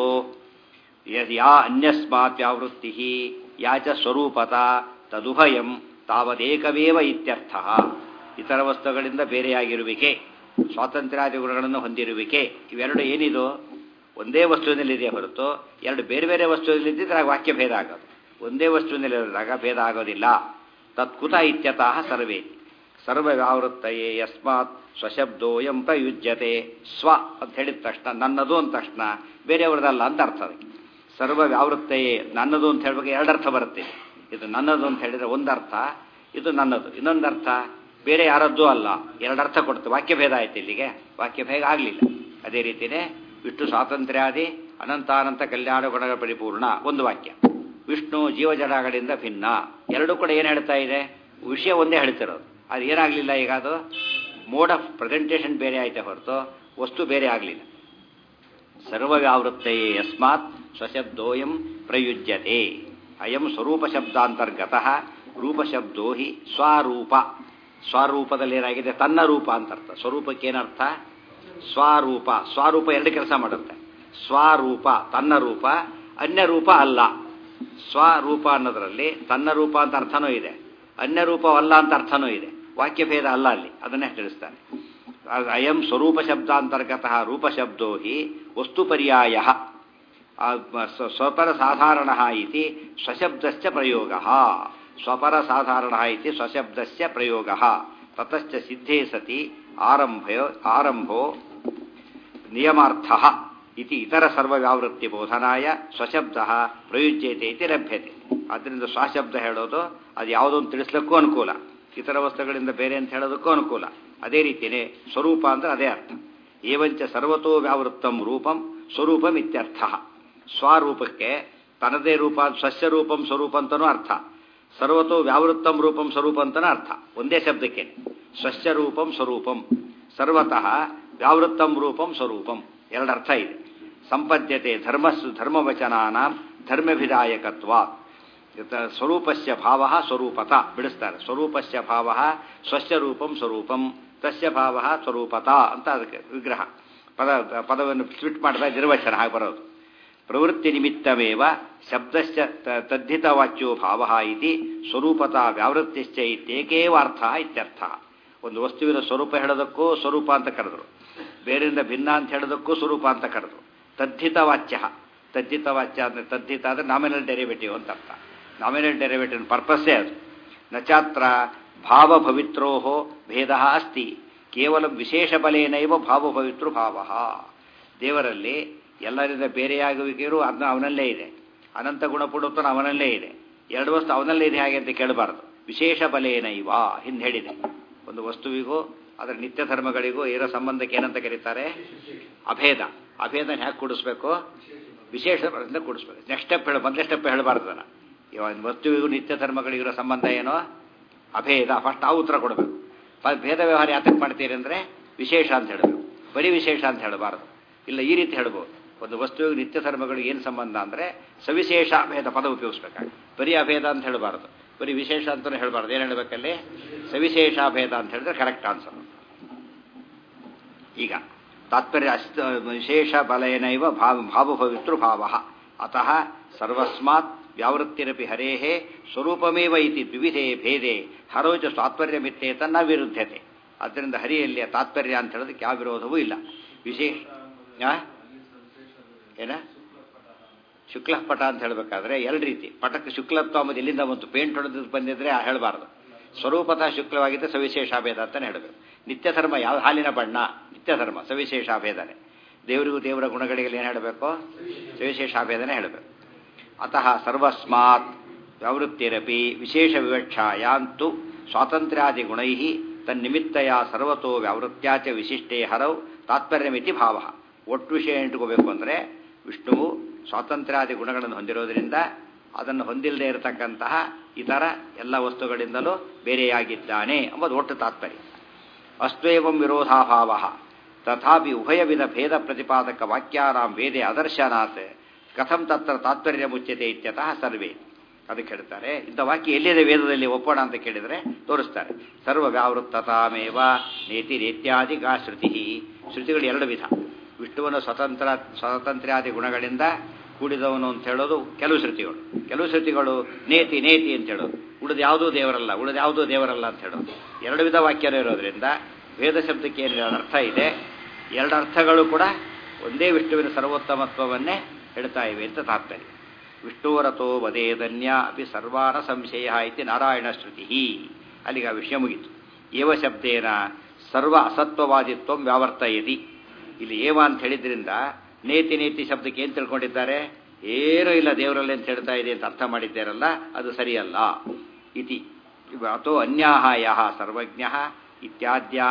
ಯಾ ಅನ್ಯಸ್ಮಾತ್ ವ್ಯಾವೃತ್ತಿ ಯಾ ಚ ಸ್ವರೂಪತ ತದುಭಯಂ ತಾವದೇಕವೇವ ಇತ್ಯರ್ಥ ಇತರ ವಸ್ತುಗಳಿಂದ ಬೇರೆಯಾಗಿರುವಿಕೆ ಸ್ವಾತಂತ್ರ್ಯಾದಿ ಗುಣಗಳನ್ನು ಹೊಂದಿರುವಿಕೆ ಇವೆರಡು ಏನಿದು ಒಂದೇ ವಸ್ತುವಿನಲ್ಲಿದೆ ಹೊರತು ಎರಡು ಬೇರೆ ಬೇರೆ ವಸ್ತುವಿನಲ್ಲಿದ್ದರೆ ಆಗ ವಾಕ್ಯ ಭೇದ ಆಗೋದು ಒಂದೇ ವಸ್ತುವಿನಲ್ಲಿರುವಾಗ ಭೇದ ಆಗೋದಿಲ್ಲ ತತ್ಕುತ ಇತ್ಯತಃ ಸರ್ವೇ ಸರ್ವ ವ್ಯಾವೃತ್ತಯೇ ಯಸ್ಮಾತ್ ಸ್ವಶಬ್ದೋಯಂ ಪ್ರಯುಜ್ಯತೆ ಸ್ವ ಅಂತ ಹೇಳಿದ ತಕ್ಷಣ ನನ್ನದು ಅಂದ ತಕ್ಷಣ ಬೇರೆಯವ್ರದಲ್ಲ ಅಂತ ಅರ್ಥ ಅದಕ್ಕೆ ಸರ್ವ ವ್ಯಾವೃತ್ತಯೇ ನನ್ನದು ಅಂತ ಹೇಳ್ಬೇಕು ಎರಡರ್ಥ ಬರುತ್ತೆ ಇದು ನನ್ನದು ಅಂತ ಹೇಳಿದರೆ ಒಂದರ್ಥ ಇದು ನನ್ನದು ಇನ್ನೊಂದು ಅರ್ಥ ಬೇರೆ ಯಾರದ್ದೂ ಅಲ್ಲ ಎರಡರ್ಥ ಕೊಡ್ತು ವಾಕ್ಯಭೇದ ಆಯ್ತು ಇಲ್ಲಿಗೆ ವಾಕ್ಯಭೇದ ಆಗಲಿಲ್ಲ ಅದೇ ರೀತಿಯೇ ವಿಷ್ಣು ಸ್ವಾತಂತ್ರ್ಯಾದಿ ಅನಂತಾನಂತ ಕಲ್ಯಾಣ ಗುಣಗಳ ಪರಿಪೂರ್ಣ ಒಂದು ವಾಕ್ಯ ವಿಷ್ಣು ಜೀವಜಡಗಳಿಂದ ಭಿನ್ನ ಎರಡೂ ಕೂಡ ಏನು ಹೇಳ್ತಾ ಇದೆ ವಿಷಯ ಒಂದೇ ಹೇಳ್ತಿರೋದು ಅದು ಏನಾಗಲಿಲ್ಲ ಈಗ ಅದು ಮೋಡ್ ಆಫ್ ಪ್ರೆಸೆಂಟೇಷನ್ ಬೇರೆ ಆಯ್ತಾ ಹೊರತು ವಸ್ತು ಬೇರೆ ಆಗಲಿಲ್ಲ ಸರ್ವವ್ಯಾವೃತ್ತಯೇ ಯಸ್ಮಾತ್ ಸ್ವಶಬ್ದೋಯಂ ಪ್ರಯುಜ್ಯತೆ ಅಯಂ ಸ್ವರೂಪ ಶಬ್ದಾಂತರ್ಗತ ರೂಪಶಬ್ದೋ ಹಿ ಸ್ವರೂಪ ಸ್ವರೂಪದಲ್ಲಿ ಏನಾಗಿದೆ ತನ್ನ ರೂಪ ಅಂತ ಅರ್ಥ ಸ್ವರೂಪಕ್ಕೆ ಏನರ್ಥ ಸ್ವರೂಪ ಸ್ವರೂಪ ಎರಡು ಕೆಲಸ ಮಾಡುತ್ತೆ ಸ್ವರೂಪ ತನ್ನ ರೂಪ ಅನ್ಯ ರೂಪ ಅಲ್ಲ ಸ್ವರೂಪ ಅನ್ನೋದರಲ್ಲಿ ತನ್ನ ರೂಪ ಅಂತ ಅರ್ಥನೂ ಇದೆ ಅನ್ಯ ರೂಪವಲ್ಲ ಅಂತ ಅರ್ಥನೂ ಇದೆ ವಾಕ್ಯಭೇದ ಅಲ್ಲ ಅಲ್ಲಿ ಅದನ್ನೇ ತಿಳಿಸ್ತಾನೆ ಅಯಂ ಸ್ವರೂಪ ಶಬ್ದಾಂತರ್ಗತ ರೂಪಶಬ್ದೋ ಹಿ ವಸ್ತು ಪರ್ಯಾಯ ಸ್ವಪರ ಸಾಧಾರಣ ಇತಿ ಸ್ವಶಬ್ದಶ್ಚ ಪ್ರಯೋಗ ಸ್ವಪರ ಸಾಧಾರಣ ಇತಿ ಸ್ವಶಬ್ದಸ್ಯ ಪ್ರಯೋಗ ತತಶ್ಚ ಸಿದ್ಧೇ ಸತಿ ಆರಂಭೋ ಆರಂಭೋ ನಿಯಮಾರ್ಥ ಇತಿ ಇತರ ಸರ್ವವ್ಯಾವೃತ್ತಿ ಬೋಧನಾಯ ಸ್ವಶಬ್ದ ಪ್ರಯುಜ್ಯತೆ ಇತಿ ಲಭ್ಯತೆ ಆದ್ದರಿಂದ ಸ್ವಶಬ್ದ ಹೇಳೋದು ಅದು ಯಾವುದೊಂದು ತಿಳಿಸ್ಲಿಕ್ಕೂ ಅನುಕೂಲ ಇತರ ವಸ್ತುಗಳಿಂದ ಬೇರೆ ಅಂತ ಹೇಳೋದಕ್ಕೂ ಅನುಕೂಲ ಅದೇ ರೀತಿಯೇ ಸ್ವರೂಪ ಅಂದ್ರೆ ಅದೇ ಅರ್ಥ ಏವಂಚ ಸರ್ವತೋ ವ್ಯಾವೃತ್ತಂ ರೂಪಂ ಸ್ವರೂಪಂ ಇತ್ಯರ್ಥ ಸ್ವರೂಪಕ್ಕೆ ತನ್ನದೇ ರೂಪ ಸ್ವಸ್ಯ ರೂಪಂ ಸ್ವರೂಪ ಅಂತನೂ ಅರ್ಥ ಸರ್ವತೋ ವ್ಯಾವೃತ್ತಂ ರೂಪಂ ಸ್ವರೂಪ ಅಂತನೂ ಅರ್ಥ ಒಂದೇ ಶಬ್ದಕ್ಕೆ ಸ್ವಸ್ಯ ರೂಪಂ ಸ್ವರೂಪಂ ಸರ್ವತಃ ವ್ಯಾವೃತ್ತಂ ರೂಪಂ ಸ್ವರೂಪಂ ಎರಡರ್ಥ ಇದೆ ಸಂಪದ್ಯತೆ ಧರ್ಮಸ್ಸು ಧರ್ಮವಚನಾನ ಧರ್ಮವಿಧಾಯಕತ್ವ ಸ್ವರೂಪಸ್ಯ ಭಾವ ಸ್ವರೂಪತ ಬಿಡಿಸ್ತಾರೆ ಸ್ವರೂಪಸ್ಯ ಭಾವ ಸ್ವಸ್ಯ ರೂಪಂ ಸ್ವರೂಪಂ ತಸ್ಯ ಭಾವ ಸ್ವರೂಪತ ಅಂತ ಅದಕ್ಕೆ ವಿಗ್ರಹ ಪದ ಪದವನ್ನು ಸ್ವಿಟ್ ಮಾಡಿದ ನಿರ್ವಚನ ಹಾಗೆ ಬರೋದು ಪ್ರವೃತ್ತಿ ನಿಮಿತ್ತಮೇವ ಶಬ್ದಶ್ಚ ತದ್ಧಿತವಾಚ್ಯೋ ಭಾವ ಇತಿ ಸ್ವರೂಪತ ವ್ಯಾವೃತ್ತಿಶ್ಚ ಇತ್ಯೇಕೇವ ಅರ್ಥ ಇತ್ಯರ್ಥ ಒಂದು ವಸ್ತುವಿನ ಸ್ವರೂಪ ಹೇಳೋದಕ್ಕೂ ಸ್ವರೂಪ ಅಂತ ಕರೆದ್ರು ಬೇರೆಯಿಂದ ಭಿನ್ನ ಅಂತ ಹೇಳೋದಕ್ಕೂ ಸ್ವರೂಪ ಅಂತ ಕರೆದ್ರು ತದ್ಧಿತ ವಾಚ್ಯ ತದ್ಧಿತ ವಾಚ್ಯ ಅಂದರೆ ತದ್ಧಿತ ಅಂದರೆ ನಾಮಿನಲ್ ಡೆರಿವೇಟಿವ್ ಅಂತ ಅರ್ಥ ನಾಮಿನಲ್ ಡೆರಿವೇಟಿವ್ ಪರ್ಪಸ್ಸೇ ಅದು ನಚಾತ್ರ ಭಾವಭವಿತ್ರೋ ಭೇದ ಅಸ್ತಿ ಕೇವಲ ವಿಶೇಷ ಬಲೇನೈವ ಭಾವಭವಿತೃ ಭಾವ ದೇವರಲ್ಲಿ ಎಲ್ಲರಿಂದ ಬೇರೆಯಾಗುವಿಕೆಯೂ ಅದನ್ನ ಅವನಲ್ಲೇ ಇದೆ ಅನಂತ ಗುಣಪುಡುತ್ತನ ಅವನಲ್ಲೇ ಇದೆ ಎರಡು ವಸ್ತು ಅವನಲ್ಲೇ ಇದೆ ಹಾಗೆ ಅಂತ ಕೇಳಬಾರ್ದು ವಿಶೇಷ ಬಲೇನೈವ ಹಿಂದೆ ಹೇಳಿದೆ ಒಂದು ವಸ್ತುವಿಗೂ ಅದರ ನಿತ್ಯ ಧರ್ಮಗಳಿಗೂ ಇರೋ ಸಂಬಂಧಕ್ಕೆ ಏನಂತ ಕರೀತಾರೆ ಅಭೇದ ಅಭೇದನ ಹೇಗೆ ಕೂಡಿಸ್ಬೇಕು ವಿಶೇಷದಿಂದ ಕೂಡಿಸ್ಬೇಕು ನೆಕ್ಸ್ಟ್ ಸ್ಟೆಪ್ ಹೇಳ ಮೊದಲೇ ಸ್ಟೆಪ್ ಹೇಳಬಾರ್ದನ ಇವಾಗ ವಸ್ತುವಿಗೂ ನಿತ್ಯ ಧರ್ಮಗಳಿಗಿರೋ ಸಂಬಂಧ ಏನೋ ಅಭೇದ ಫಸ್ಟ್ ಆ ಉತ್ತರ ಕೊಡಬೇಕು ಭೇದ ವ್ಯವಹಾರ ಯಾತಕ್ಕೆ ಮಾಡ್ತೀರಿ ಅಂದರೆ ವಿಶೇಷ ಅಂತ ಹೇಳಬೇಕು ಬರೀ ವಿಶೇಷ ಅಂತ ಹೇಳಬಾರ್ದು ಇಲ್ಲ ಈ ರೀತಿ ಹೇಳ್ಬೋದು ಒಂದು ವಸ್ತುವಿಗೆ ನಿತ್ಯ ಧರ್ಮಗಳಿಗೆ ಏನು ಸಂಬಂಧ ಅಂದರೆ ಸವಿಶೇಷ ಅಭೇದ ಪದ ಉಪಯೋಗಿಸ್ಬೇಕಾಗಿ ಬರೀ ಅಭೇದ ಅಂತ ಹೇಳಬಾರ್ದು ಬರೀ ವಿಶೇಷ ಅಂತಲೂ ಹೇಳಬಾರ್ದು ಏನು ಹೇಳಬೇಕಲ್ಲಿ ಸವಿಶೇಷ ಅಭೇದ ಅಂತ ಹೇಳಿದ್ರೆ ಕರೆಕ್ಟ್ ಆನ್ಸರ್ ಈಗ ತಾತ್ಪರ್ಯ ಅಸ್ತ ವಿಶೇಷ ಬಲೇನೈವ ಭಾವ ಭಾವಭವಿತೃ ಭಾವ ಅತಃ ಸರ್ವಸ್ಮಾತ್ ವ್ಯಾವೃತ್ತಿರಪಿ ಹರೇ ಸ್ವರೂಪಮೇವ ಇತಿ ದ್ವಿವಿಧೆ ಭೇದೆ ಹರೋಚ ತಾತ್ಪರ್ಯಮಿತ್ತೇತ ನ ವಿರುದ್ಧತೆ ಆದ್ದರಿಂದ ಹರಿಯಲ್ಲಿ ತಾತ್ಪರ್ಯ ಅಂತ ಹೇಳೋದಕ್ಕೆ ಯಾವ ವಿರೋಧವೂ ಇಲ್ಲ ವಿಶೇಷ ಏನ ಶುಕ್ಲಪಟ ಅಂತ ಹೇಳಬೇಕಾದ್ರೆ ಎರಡು ರೀತಿ ಪಟಕ್ಕೆ ಶುಕ್ಲತ್ವ ಅಂಬುದು ಎಲ್ಲಿಂದ ಬಂತು ಪೇಂಟ್ ಹೊಡೆದು ಬಂದಿದ್ರೆ ಹೇಳಬಾರ್ದು ಸ್ವರೂಪತಃ ಶುಕ್ಲವಾಗಿದ್ದರೆ ಸವಿಶೇಷಾಭೇದ ಅಂತಾನೆ ಹೇಳಬೇಕು ನಿತ್ಯ ಧರ್ಮ ಯಾವ ಹಾಲಿನ ಬಣ್ಣ ನಿತ್ಯ ಧರ್ಮ ಸವಿಶೇಷಾಭೇದನೆ ದೇವರಿಗೂ ದೇವರ ಗುಣಗಳಿಗೆ ಏನು ಹೇಳಬೇಕು ಸವಿಶೇಷಾಭೇದನೆ ಹೇಳಬೇಕು ಅತಃ ಸರ್ವಸ್ಮಾತ್ ವ್ಯಾವೃತ್ತಿರಪಿ ವಿಶೇಷ ವಿವಕ್ಷಾಯಾಂತು ಸ್ವಾತಂತ್ರ್ಯಾದಿ ಗುಣೈ ತನ್ನಿಮಿತ್ತಯ ಸರ್ವತೋ ವ್ಯಾವೃತ್ಯಾಚ ವಿಶಿಷ್ಟೇ ಹರವು ತಾತ್ಪರ್ಯಮಿತಿ ಭಾವ ಒಟ್ಟು ವಿಷಯ ಇಟ್ಕೋಬೇಕು ಅಂದರೆ ವಿಷ್ಣುವು ಸ್ವಾತಂತ್ರ್ಯಾದಿ ಗುಣಗಳನ್ನು ಹೊಂದಿರೋದ್ರಿಂದ ಅದನ್ನು ಹೊಂದಿಲ್ಲದೆ ಇರತಕ್ಕಂತಹ ಇತರ ಎಲ್ಲ ವಸ್ತುಗಳಿಂದಲೂ ಬೇರೆಯಾಗಿದ್ದಾನೆ ಎಂಬುದು ಒಟ್ಟು ತಾತ್ಪರ್ಯ ಅಸ್ವೇವಂ ವಿರೋಧಾಭಾವ ತಥಾಪಿ ಉಭಯವಿಧ ಭೇದ ಪ್ರತಿಪಾದಕ ವಾಕ್ಯಾರಾಮ್ ವೇದೆ ಅದರ್ಶನಾತ್ ಕಥಂ ತತ್ರ ತಾತ್ಪರ್ಯ ಮುಚ್ಯತೆ ಇತ್ಯತಃ ಸರ್ವೇ ಅದಕ್ಕೆ ಹೇಳ್ತಾರೆ ಇಂಥ ವಾಕ್ಯ ಎಲ್ಲಿದೆ ವೇದದಲ್ಲಿ ಒಪ್ಪೋಣ ಅಂತ ಕೇಳಿದರೆ ತೋರಿಸ್ತಾರೆ ಸರ್ವ ವ್ಯಾವೃತ್ತತಾಮೇವ ನೇತಿ ನೇತ್ಯಾದಿ ಗಾ ಶ್ರುತಿ ಶ್ರುತಿಗಳು ಎರಡು ವಿಧ ವಿಷ್ಣುವನ್ನು ಸ್ವತಂತ್ರ ಸ್ವಾತಂತ್ರ್ಯಾದಿ ಗುಣಗಳಿಂದ ಕೂಡಿದವನು ಅಂತ ಹೇಳೋದು ಕೆಲವು ಶ್ರುತಿಗಳು ಕೆಲವು ಶ್ರುತಿಗಳು ನೇತಿ ನೇತಿ ಅಂತ ಹೇಳೋದು ಉಳಿದ ಯಾವುದೂ ದೇವರಲ್ಲ ಉಳಿದ ಯಾವುದೂ ದೇವರಲ್ಲ ಅಂತ ಹೇಳೋದು ಎರಡು ವಿಧ ವಾಕ್ಯನೂ ಇರೋದ್ರಿಂದ ವೇದ ಶಬ್ದಕ್ಕೆ ಏನು ಅರ್ಥ ಇದೆ ಎರಡು ಅರ್ಥಗಳು ಕೂಡ ಒಂದೇ ವಿಷ್ಣುವಿನ ಸರ್ವೋತ್ತಮತ್ವವನ್ನೇ ಹೇಳ್ತಾ ಇವೆ ಅಂತ ತಾತ್ಪರ್ಯ ವಿಷ್ಣುವರತೋ ವದೇದನ್ಯ ಅಪಿ ಸರ್ವಾನ ಸಂಶಯ ಇತಿ ನಾರಾಯಣ ಶ್ರುತಿ ಅಲ್ಲಿಗೆ ಆ ವಿಷಯ ಮುಗಿತು ಏವ ಶಬ್ದೇನ ಸರ್ವ ಅಸತ್ವವಾದಿತ್ವ ವ್ಯಾವರ್ತಯತಿ ಇಲ್ಲಿ ಏವ ಅಂತ ಹೇಳಿದ್ರಿಂದ ನೇತಿ ನೇತಿ ಶಬ್ದಕ್ಕೆ ಏನು ತಿಳ್ಕೊಂಡಿದ್ದಾರೆ ಏನೂ ಇಲ್ಲ ದೇವರಲ್ಲಿ ಅಂತ ಹೇಳ್ತಾ ಇದೆ ಅಂತ ಅರ್ಥ ಮಾಡಿದ್ದಾರಲ್ಲ ಅದು ಸರಿಯಲ್ಲ ಇತಿ ಅಥೋ ಅನ್ಯಾಹ ಯಹ ಸರ್ವಜ್ಞ ಇತ್ಯಾದ್ಯಾ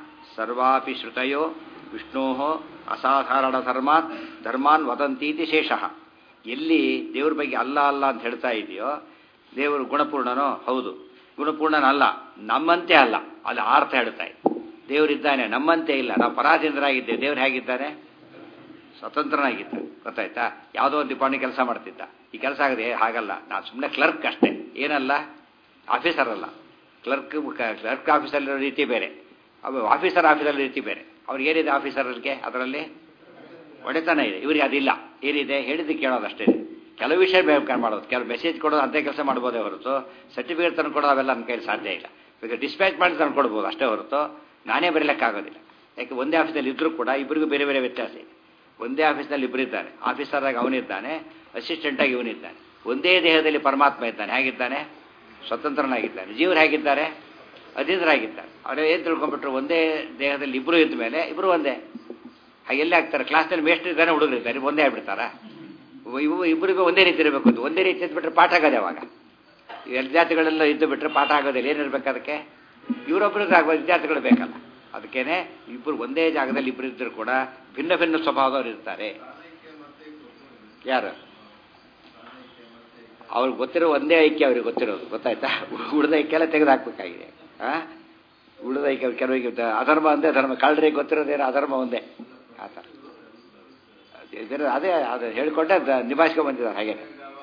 ಸರ್ವಾಪಿ ಶ್ರುತಯೋ ವಿಷ್ಣೋ ಅಸಾಧಾರಣ ಧರ್ಮಾತ್ ಧರ್ಮಾನ್ ವದಂತೀತಿ ಶೇಷಃ ಎಲ್ಲಿ ದೇವ್ರ ಬಗ್ಗೆ ಅಲ್ಲ ಅಲ್ಲ ಅಂತ ಹೇಳ್ತಾ ಇದೆಯೋ ದೇವರು ಗುಣಪೂರ್ಣನೋ ಹೌದು ಗುಣಪೂರ್ಣನಲ್ಲ ನಮ್ಮಂತೆ ಅಲ್ಲ ಅಲ್ಲಿ ಅರ್ಥ ಹೇಳ್ತಾ ಇದೆ ದೇವರಿದ್ದಾನೆ ನಮ್ಮಂತೆ ಇಲ್ಲ ನಾವು ಪರಾಧೀನರಾಗಿದ್ದೇವೆ ದೇವ್ರು ಹೇಗಿದ್ದಾನೆ ಸ್ವತಂತ್ರನಾಗಿದ್ದಾನೆ ಗೊತ್ತಾಯ್ತಾ ಯಾವುದೋ ಒಂದು ಡಿಪಾರ್ಟ್ಮೆಂಟ್ ಕೆಲಸ ಮಾಡ್ತಿದ್ದ ಈ ಕೆಲಸ ಆಗದೆ ಹಾಗಲ್ಲ ನಾನು ಸುಮ್ಮನೆ ಕ್ಲರ್ಕ್ ಅಷ್ಟೇ ಏನಲ್ಲ ಆಫೀಸರ್ ಅಲ್ಲ ಕ್ಲರ್ಕ್ ಕ್ಲರ್ಕ್ ಆಫೀಸಲ್ಲಿರೋ ರೀತಿ ಬೇರೆ ಅವು ಆಫೀಸರ್ ಆಫೀಸಲ್ಲಿ ರೀತಿ ಬೇರೆ ಅವ್ರಿಗೆ ಏನಿದೆ ಆಫೀಸರ್ಗೆ ಅದರಲ್ಲಿ ಒಡೆತನ ಇದೆ ಇವರಿಗೆ ಅದಿಲ್ಲ ಏನಿದೆ ಹೇಳಿದ್ದು ಕೇಳೋದು ಅಷ್ಟೇ ಕೆಲವು ವಿಷಯ ಬೇಕಾದ್ರೆ ಮಾಡೋದು ಕೆಲವು ಮೆಸೇಜ್ ಕೊಡೋದು ಅಂಥ ಕೆಲಸ ಮಾಡ್ಬೋದೇ ಹೊರತು ಸರ್ಟಿಫಿಕೇಟ್ ತಂದು ಕೊಡೋದು ಅವೆಲ್ಲ ನನ್ನ ಕೈಲಿ ಸಾಧ್ಯ ಇಲ್ಲ ಈಗ ಡಿಸ್ಪ್ಯಾಚ್ ಮಾಡಿ ತಂದು ಕೊಡ್ಬೋದು ಅಷ್ಟೇ ಹೊರತು ನಾನೇ ಬರೀಲಿಕ್ಕಾಗೋದಿಲ್ಲ ಯಾಕೆ ಒಂದೇ ಆಫೀಸಲ್ಲಿ ಇದ್ದರೂ ಕೂಡ ಇಬ್ಬರಿಗೂ ಬೇರೆ ಬೇರೆ ವ್ಯತ್ಯಾಸ ಇದೆ ಒಂದೇ ಆಫೀಸ್ನಲ್ಲಿ ಇಬ್ಬರಿದ್ದಾರೆ ಆಫೀಸರಾಗಿ ಅವನಿದ್ದಾನೆ ಅಸಿಸ್ಟೆಂಟಾಗಿ ಇವನಿದ್ದಾನೆ ಒಂದೇ ದೇಹದಲ್ಲಿ ಪರಮಾತ್ಮ ಇದ್ದಾನೆ ಹೇಗಿದ್ದಾನೆ ಸ್ವತಂತ್ರನಾಗಿದ್ದಾನೆ ಜೀವರು ಹೇಗಿದ್ದಾರೆ ಅಧೀನರಾಗಿದ್ದಾರೆ ಅವರೇ ಏನು ತಿಳ್ಕೊಂಡ್ಬಿಟ್ರು ಒಂದೇ ದೇಹದಲ್ಲಿ ಇಬ್ಬರು ಇದ್ದ ಮೇಲೆ ಇಬ್ಬರು ಒಂದೇ ಹಾಗೆ ಎಲ್ಲಿ ಆಗ್ತಾರೆ ಕ್ಲಾಸ್ನಲ್ಲಿ ಮೇಷ್ಟ್ರು ಇದ್ದಾನೆ ಹುಡುಗರು ಇದ್ದಾರೆ ಒಂದೇ ಆಗ್ಬಿಡ್ತಾರಾ ಇವು ಇಬ್ಬರಿಗೂ ಒಂದೇ ರೀತಿ ಇರಬೇಕು ಅಂತ ಒಂದೇ ರೀತಿ ಇದ್ಬಿಟ್ರೆ ಪಾಠ ಆಗೋದು ಯಾವಾಗ ವಿದ್ಯಾರ್ಥಿಗಳೆಲ್ಲ ಇದ್ದು ಬಿಟ್ಟರೆ ಪಾಠ ಆಗೋದಿಲ್ಲ ಏನಿರ್ಬೇಕು ಅದಕ್ಕೆ ಇವರೊಬ್ಬರಿಗೆ ಆಗುವ ವಿದ್ಯಾರ್ಥಿಗಳು ಬೇಕಲ್ಲ ಅದಕ್ಕೇನೆ ಇಬ್ಬರು ಒಂದೇ ಜಾಗದಲ್ಲಿ ಇಬ್ಬರು ಇದ್ದರೂ ಕೂಡ ಭಿನ್ನ ಭಿನ್ನ ಸ್ವಭಾವದವ್ರು ಇರ್ತಾರೆ ಯಾರು ಅವ್ರಿಗೆ ಗೊತ್ತಿರೋ ಒಂದೇ ಐಕ್ಯ ಅವ್ರಿಗೆ ಗೊತ್ತಿರೋದು ಗೊತ್ತಾಯ್ತಾ ಉಳಿದ ಐಕ್ಯ ತೆಗೆದು ಹಾಕ್ಬೇಕಾಗಿದೆ ಆ ಉಳಿದ ಐಕ್ಯ ಕೆಲವರಿಗೆ ಅಧರ್ಮ ಒಂದೇ ಧರ್ಮ ಕಳ್ಳರಿಗೆ ಗೊತ್ತಿರೋದೇನೋ ಅಧರ್ಮ ಒಂದೇ ಆ ಥರ ಅದೇ ಅದು ಹೇಳಿಕೊಂಡೆ ನಿಭಾಯಿಸ್ಕೊಂಡು ಬಂದಿದ್ದಾರೆ ಹಾಗೆ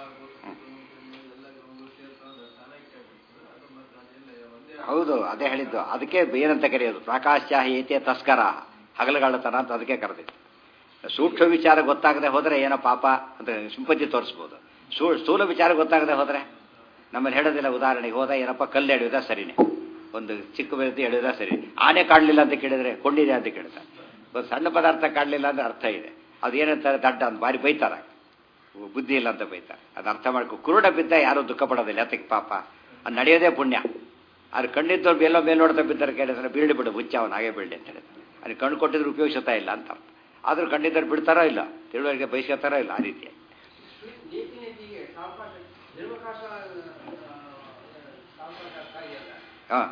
ಹೌದು ಅದೇ ಹೇಳಿದ್ದು ಅದಕ್ಕೆ ಏನಂತ ಕರೆಯೋದು ಪ್ರಕಾಶ ಏತೆ ತಸ್ಕರ ಹಗಲುಗಾಳತನ ಅಂತ ಅದಕ್ಕೆ ಕರೆದಿತ್ತು ಸೂಕ್ಷ್ಮ ವಿಚಾರ ಗೊತ್ತಾಗದೆ ಹೋದರೆ ಏನೋ ಪಾಪ ಅಂತ ಸಿಂಪತಿ ತೋರಿಸ್ಬೋದು ಸೂ ಸ್ಥೂಲ ವಿಚಾರ ಗೊತ್ತಾಗದೆ ಹೋದರೆ ನಮ್ಮಲ್ಲಿ ಹೇಳೋದಿಲ್ಲ ಉದಾಹರಣೆಗೆ ಹೋದ ಏನಪ್ಪ ಕಲ್ಲು ಎಳೆಯೋದ ಸರಿನೇ ಒಂದು ಚಿಕ್ಕ ವ್ಯಕ್ತಿ ಎಳೆಯೋದ ಸರಿ ಆನೆ ಕಾಡಲಿಲ್ಲ ಅಂತ ಕೇಳಿದ್ರೆ ಕೊಂಡಿದೆ ಅಂತ ಕೇಳ್ತಾರೆ ಒಂದು ಸಣ್ಣ ಪದಾರ್ಥ ಕಾಡಲಿಲ್ಲ ಅಂದ್ರೆ ಅರ್ಥ ಇದೆ ಅದು ಏನಂತಾರೆ ದಡ್ಡ ಅಂತ ಬಾರಿ ಬೈತಾರ ಬುದ್ಧಿ ಇಲ್ಲ ಅಂತ ಬೈತಾರೆ ಅದು ಅರ್ಥ ಮಾಡ್ಕೊ ಕುರುಡ ಬಿದ್ದ ಯಾರೂ ದುಃಖ ಪಡೋದಿಲ್ಲ ಅದಕ್ಕೆ ಪಾಪ ಅದು ನಡೆಯೋದೇ ಪುಣ್ಯ ಅದು ಕಣ್ಣಿದ್ದವ್ರು ಎಲ್ಲೋ ಮೇಲೆ ನೋಡ್ತಾ ಬಿದ್ದರೆ ಕೇಳಿದ್ರೆ ಬೀಳ್ಳಿ ಬಿಡು ಹುಚ್ಚ ಅವನು ಹಾಗೆ ಬೀಳ್ಳಿ ಅಂತ ಹೇಳಿದ್ರೆ ಅದು ಕಣ್ಣು ಕೊಟ್ಟಿದ್ರೆ ಉಪಯೋಗಿಸ್ತಾ ಇಲ್ಲ ಅಂತ ಅರ್ಥ ಆದರೂ ಕಣ್ಣಿದ್ದರು ಬಿಡ್ತಾರೋ ಇಲ್ಲ ತಿಳುವಳಿಕೆ ಬಯಸ್ಕೊತಾರೋ ಇಲ್ಲ ಆ ರೀತಿ ಹಾಂ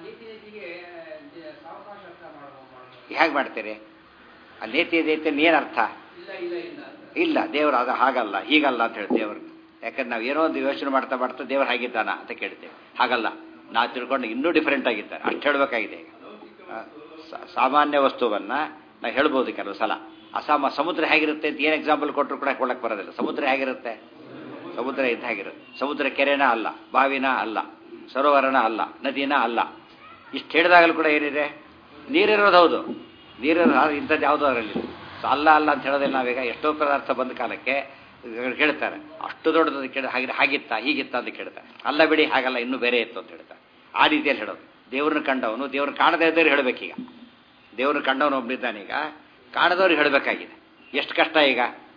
ಹೇಗೆ ಮಾಡ್ತೀರಿ ಆ ನೇತಿ ದೈತೆ ಏನು ಅರ್ಥ ಇಲ್ಲ ದೇವರು ಅದು ಹಾಗಲ್ಲ ಹೀಗಲ್ಲ ಅಂತ ಹೇಳಿ ದೇವ್ರಿಗೆ ಯಾಕಂದ್ರೆ ನಾವು ಏನೋ ಒಂದು ಯೋಚನೆ ಮಾಡ್ತಾ ಮಾಡ್ತಾ ದೇವ್ರು ಹಾಗಿದ್ದಾನ ಅಂತ ಕೇಳ್ತೇವೆ ಹಾಗಲ್ಲ ನಾವು ತಿಳ್ಕೊಂಡು ಇನ್ನೂ ಡಿಫ್ರೆಂಟ್ ಆಗಿದ್ದಾರೆ ಅಷ್ಟು ಹೇಳಬೇಕಾಗಿದೆ ಈಗ ಸಾಮಾನ್ಯ ವಸ್ತುವನ್ನು ನಾವು ಹೇಳ್ಬೋದು ಕೆಲವು ಸಲ ಅಸಾಮ ಸಮುದ್ರ ಹೇಗಿರುತ್ತೆ ಅಂತ ಏನು ಎಕ್ಸಾಂಪಲ್ ಕೊಟ್ಟರು ಕೂಡ ಕೊಡಕ್ಕೆ ಬರೋದಿಲ್ಲ ಸಮುದ್ರ ಹೇಗಿರುತ್ತೆ ಸಮುದ್ರ ಇದ್ದ ಹೇಗಿರುತ್ತೆ ಸಮುದ್ರ ಕೆರೆನ ಅಲ್ಲ ಬಾವಿನ ಅಲ್ಲ ಸರೋವರನ ಅಲ್ಲ ನದಿನ ಅಲ್ಲ ಇಷ್ಟು ಹೇಳಿದಾಗಲೂ ಕೂಡ ಏನಿದೆ ನೀರಿರೋದು ಹೌದು ನೀರಿರೋ ಇಂಥದ್ದು ಯಾವುದೋ ಅದರಲ್ಲಿ ಸೊ ಅಲ್ಲ ಅಲ್ಲ ಅಂತ ಹೇಳೋದಿಲ್ಲ ನಾವೀಗ ಎಷ್ಟೋ ಪದಾರ್ಥ ಬಂದ ಕಾಲಕ್ಕೆ ಕೇಳ್ತಾರೆ ಅಷ್ಟು ದೊಡ್ಡದು ಕೇಳ ಹಾಗೆ ಹಾಗಿತ್ತ ಹೀಗಿತ್ತ ಅಂತ ಕೇಳ್ತಾರೆ ಅಲ್ಲ ಬಿಡಿ ಹಾಗಲ್ಲ ಇನ್ನೂ ಬೇರೆ ಇತ್ತು ಅಂತ ಹೇಳ್ತಾರೆ ಆ ರೀತಿಯಲ್ಲಿ ಹೇಳೋದು ದೇವ್ರನ್ನ ಕಂಡವನು ದೇವ್ರನ್ನ ಕಾಣದೇ ಇದ್ದವ್ರು ಹೇಳಬೇಕೀಗ ದೇವ್ರನ್ನ ಕಂಡವನು ಒಬ್ಬನಿದ್ದಾನೀಗ ಕಾಣದವ್ರಿಗೆ ಹೇಳಬೇಕಾಗಿದೆ ಎಷ್ಟು ಕಷ್ಟ ಈಗ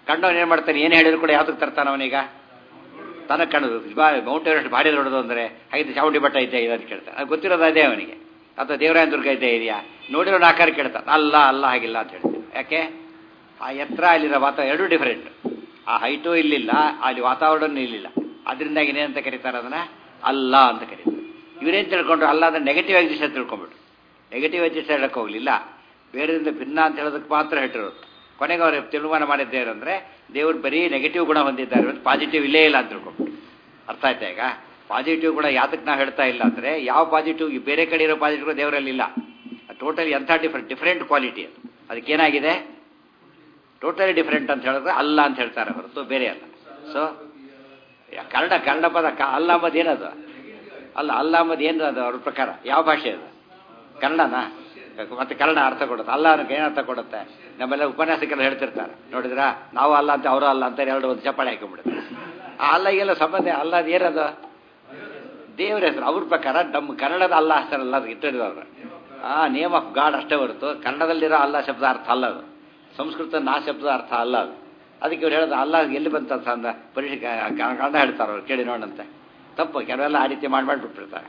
ಕಂಡವನು ಏನು ಮಾಡ್ತಾನೆ ಏನು ಹೇಳಿದ್ರು ಕೂಡ ಯಾವ್ದಕ್ಕೆ ತರ್ತಾನ ಅವನೀಗ ತನಗೆ ಕಣ್ಣದು ಮೌಂಟ್ ಎವರೆಸ್ಟ್ ಭಾರಿ ದೊಡ್ಡದು ಅಂದರೆ ಹಾಗಿದ್ದು ಚಾಮುಂಡಿ ಬೆಟ್ಟ ಇದ್ದೇ ಇದೆ ಅಂತ ಕೇಳ್ತಾನೆ ಅದು ಗೊತ್ತಿರೋದು ಅದೇ ಅವನಿಗೆ ಅಥವಾ ದೇವರಾಯನ ದುರ್ಗ ಇದ್ದೇ ಇದೆಯಾ ನೋಡಿರೋ ಆಕಾರ ಕೇಳ್ತಾನೆ ಅಲ್ಲ ಅಲ್ಲ ಹಾಗಿಲ್ಲ ಅಂತ ಹೇಳ್ತೀನಿ ಯಾಕೆ ಆ ಎತ್ತರ ಅಲ್ಲಿರೋ ವಾತಾವರಣ ಎರಡೂ ಡಿಫರೆಂಟ್ ಆ ಹೈಟು ಇಲ್ಲಿಲ್ಲ ಅಲ್ಲಿ ವಾತಾವರಣ ಇಲ್ಲಿಲ್ಲ ಅದರಿಂದಾಗಿ ಏನಂತ ಕರೀತಾರೆ ಅದನ್ನ ಅಲ್ಲ ಅಂತ ಕರೀತಾರೆ ಇವರೇನು ತಿಳ್ಕೊಂಡ್ರು ಅಲ್ಲ ಅಂದ್ರೆ ನೆಗೆಟಿವ್ ಆಗಿ ದಿವಸ ತಿಳ್ಕೊಂಬಿಟ್ರು ನೆಗೆಟಿವ್ ಆಗಿ ದಿವಸ ಹೇಳಕ್ಕೆ ಹೋಗ್ಲಿಲ್ಲ ಬೇರೆಯಿಂದ ಭಿನ್ನ ಅಂತ ಹೇಳೋದಕ್ಕೆ ಮಾತ್ರ ಹೇಳಿರೋದು ಕೊನೆಗೆ ಅವರು ತೀರ್ಮಾನ ಮಾಡಿದ್ದೇನು ಅಂದರೆ ದೇವರು ಬರೀ ನೆಗೆಟಿವ್ ಗುಣ ಹೊಂದಿದ್ದಾರೆ ಪಾಸಿಟಿವ್ ಇಲ್ಲೇ ಇಲ್ಲ ಅಂತ ತಿಳ್ಕೊಂಬಿಟ್ಟು ಅರ್ಥ ಆಯ್ತಾ ಈಗ ಪಾಸಿಟಿವ್ ಗುಣ ಯಾತಕ್ಕೆ ನಾವು ಹೇಳ್ತಾ ಇಲ್ಲ ಅಂದರೆ ಯಾವ ಪಾಸಿಟಿವ್ ಬೇರೆ ಕಡೆ ಇರೋ ಪಾಸಿಟಿವ್ ದೇವರಲ್ಲಿ ಇಲ್ಲ ಟೋಟಲಿ ಎಂಥ ಡಿಫ್ರೆಂಟ್ ಡಿಫ್ರೆಂಟ್ ಕ್ವಾಲಿಟಿ ಅದು ಅದಕ್ಕೇನಾಗಿದೆ ಟೋಟಲಿ ಡಿಫ್ರೆಂಟ್ ಅಂತ ಹೇಳಿದ್ರೆ ಅಲ್ಲ ಅಂತ ಹೇಳ್ತಾರೆ ಹೊರತು ಬೇರೆ ಅಲ್ಲ ಸೊ ಕನ್ನಡ ಕನ್ನಡ ಪದ ಕ ಅಲ್ಲ ಅಂಬದು ಏನದು ಅಲ್ಲ ಅಲ್ಲ ಅಂಬದು ಏನು ಅದು ಅವ್ರ ಪ್ರಕಾರ ಯಾವ ಭಾಷೆ ಅದು ಕನ್ನಡನಾ ಮತ್ತೆ ಕನ್ನಡ ಅರ್ಥ ಕೊಡುತ್ತೆ ಅಲ್ಲ ಅನ್ನೋಕೆ ಏನು ಅರ್ಥ ಕೊಡುತ್ತೆ ನಮ್ಮೆಲ್ಲ ಉಪನ್ಯಾಸಕ್ಕೆಲ್ಲ ಹೇಳ್ತಿರ್ತಾರೆ ನೋಡಿದ್ರಾ ನಾವು ಅಲ್ಲ ಅಂತ ಅವರು ಅಲ್ಲ ಅಂತ ಎರಡು ಒಂದು ಚಪ್ಪಾಳೆ ಹಾಕಿಬಿಡುತ್ತೆ ಆ ಅಲ್ಲ ಈಗೆಲ್ಲ ಸಂಬಂಧ ಅಲ್ಲ ಅದು ಏನದು ದೇವರ ಹೆಸರು ಅವ್ರ ಪ್ರಕಾರ ನಮ್ಮ ಕನ್ನಡದ ಅಲ್ಲ ಹೆಸರಲ್ಲ ಅದು ಇಟ್ಟಿರೋರು ಆ ನೇಮ್ ಆಫ್ ಗಾಡ್ ಅಷ್ಟೇ ಹೊರತು ಕನ್ನಡದಲ್ಲಿರೋ ಅಲ್ಲ ಶಬ್ದ ಅರ್ಥ ಅಲ್ಲ ಅದು ಸಂಸ್ಕೃತ ನಾ ಶಬ್ದ ಅರ್ಥ ಅಲ್ಲ ಅದು ಅದಕ್ಕೆ ಇವ್ರು ಹೇಳೋದು ಅಲ್ಲ ಎಲ್ಲಿ ಬಂತ ಅಂದ ಪರೀಕ್ಷೆ ಕನ್ನಡ ಹೇಳ್ತಾರೆ ಅವ್ರು ಕೇಳಿ ನೋಡಂತೆ ತಪ್ಪು ಕೆಲವೆಲ್ಲ ಆ ರೀತಿ ಮಾಡಿ ಮಾಡಿಬಿಟ್ಬಿಡ್ತಾರೆ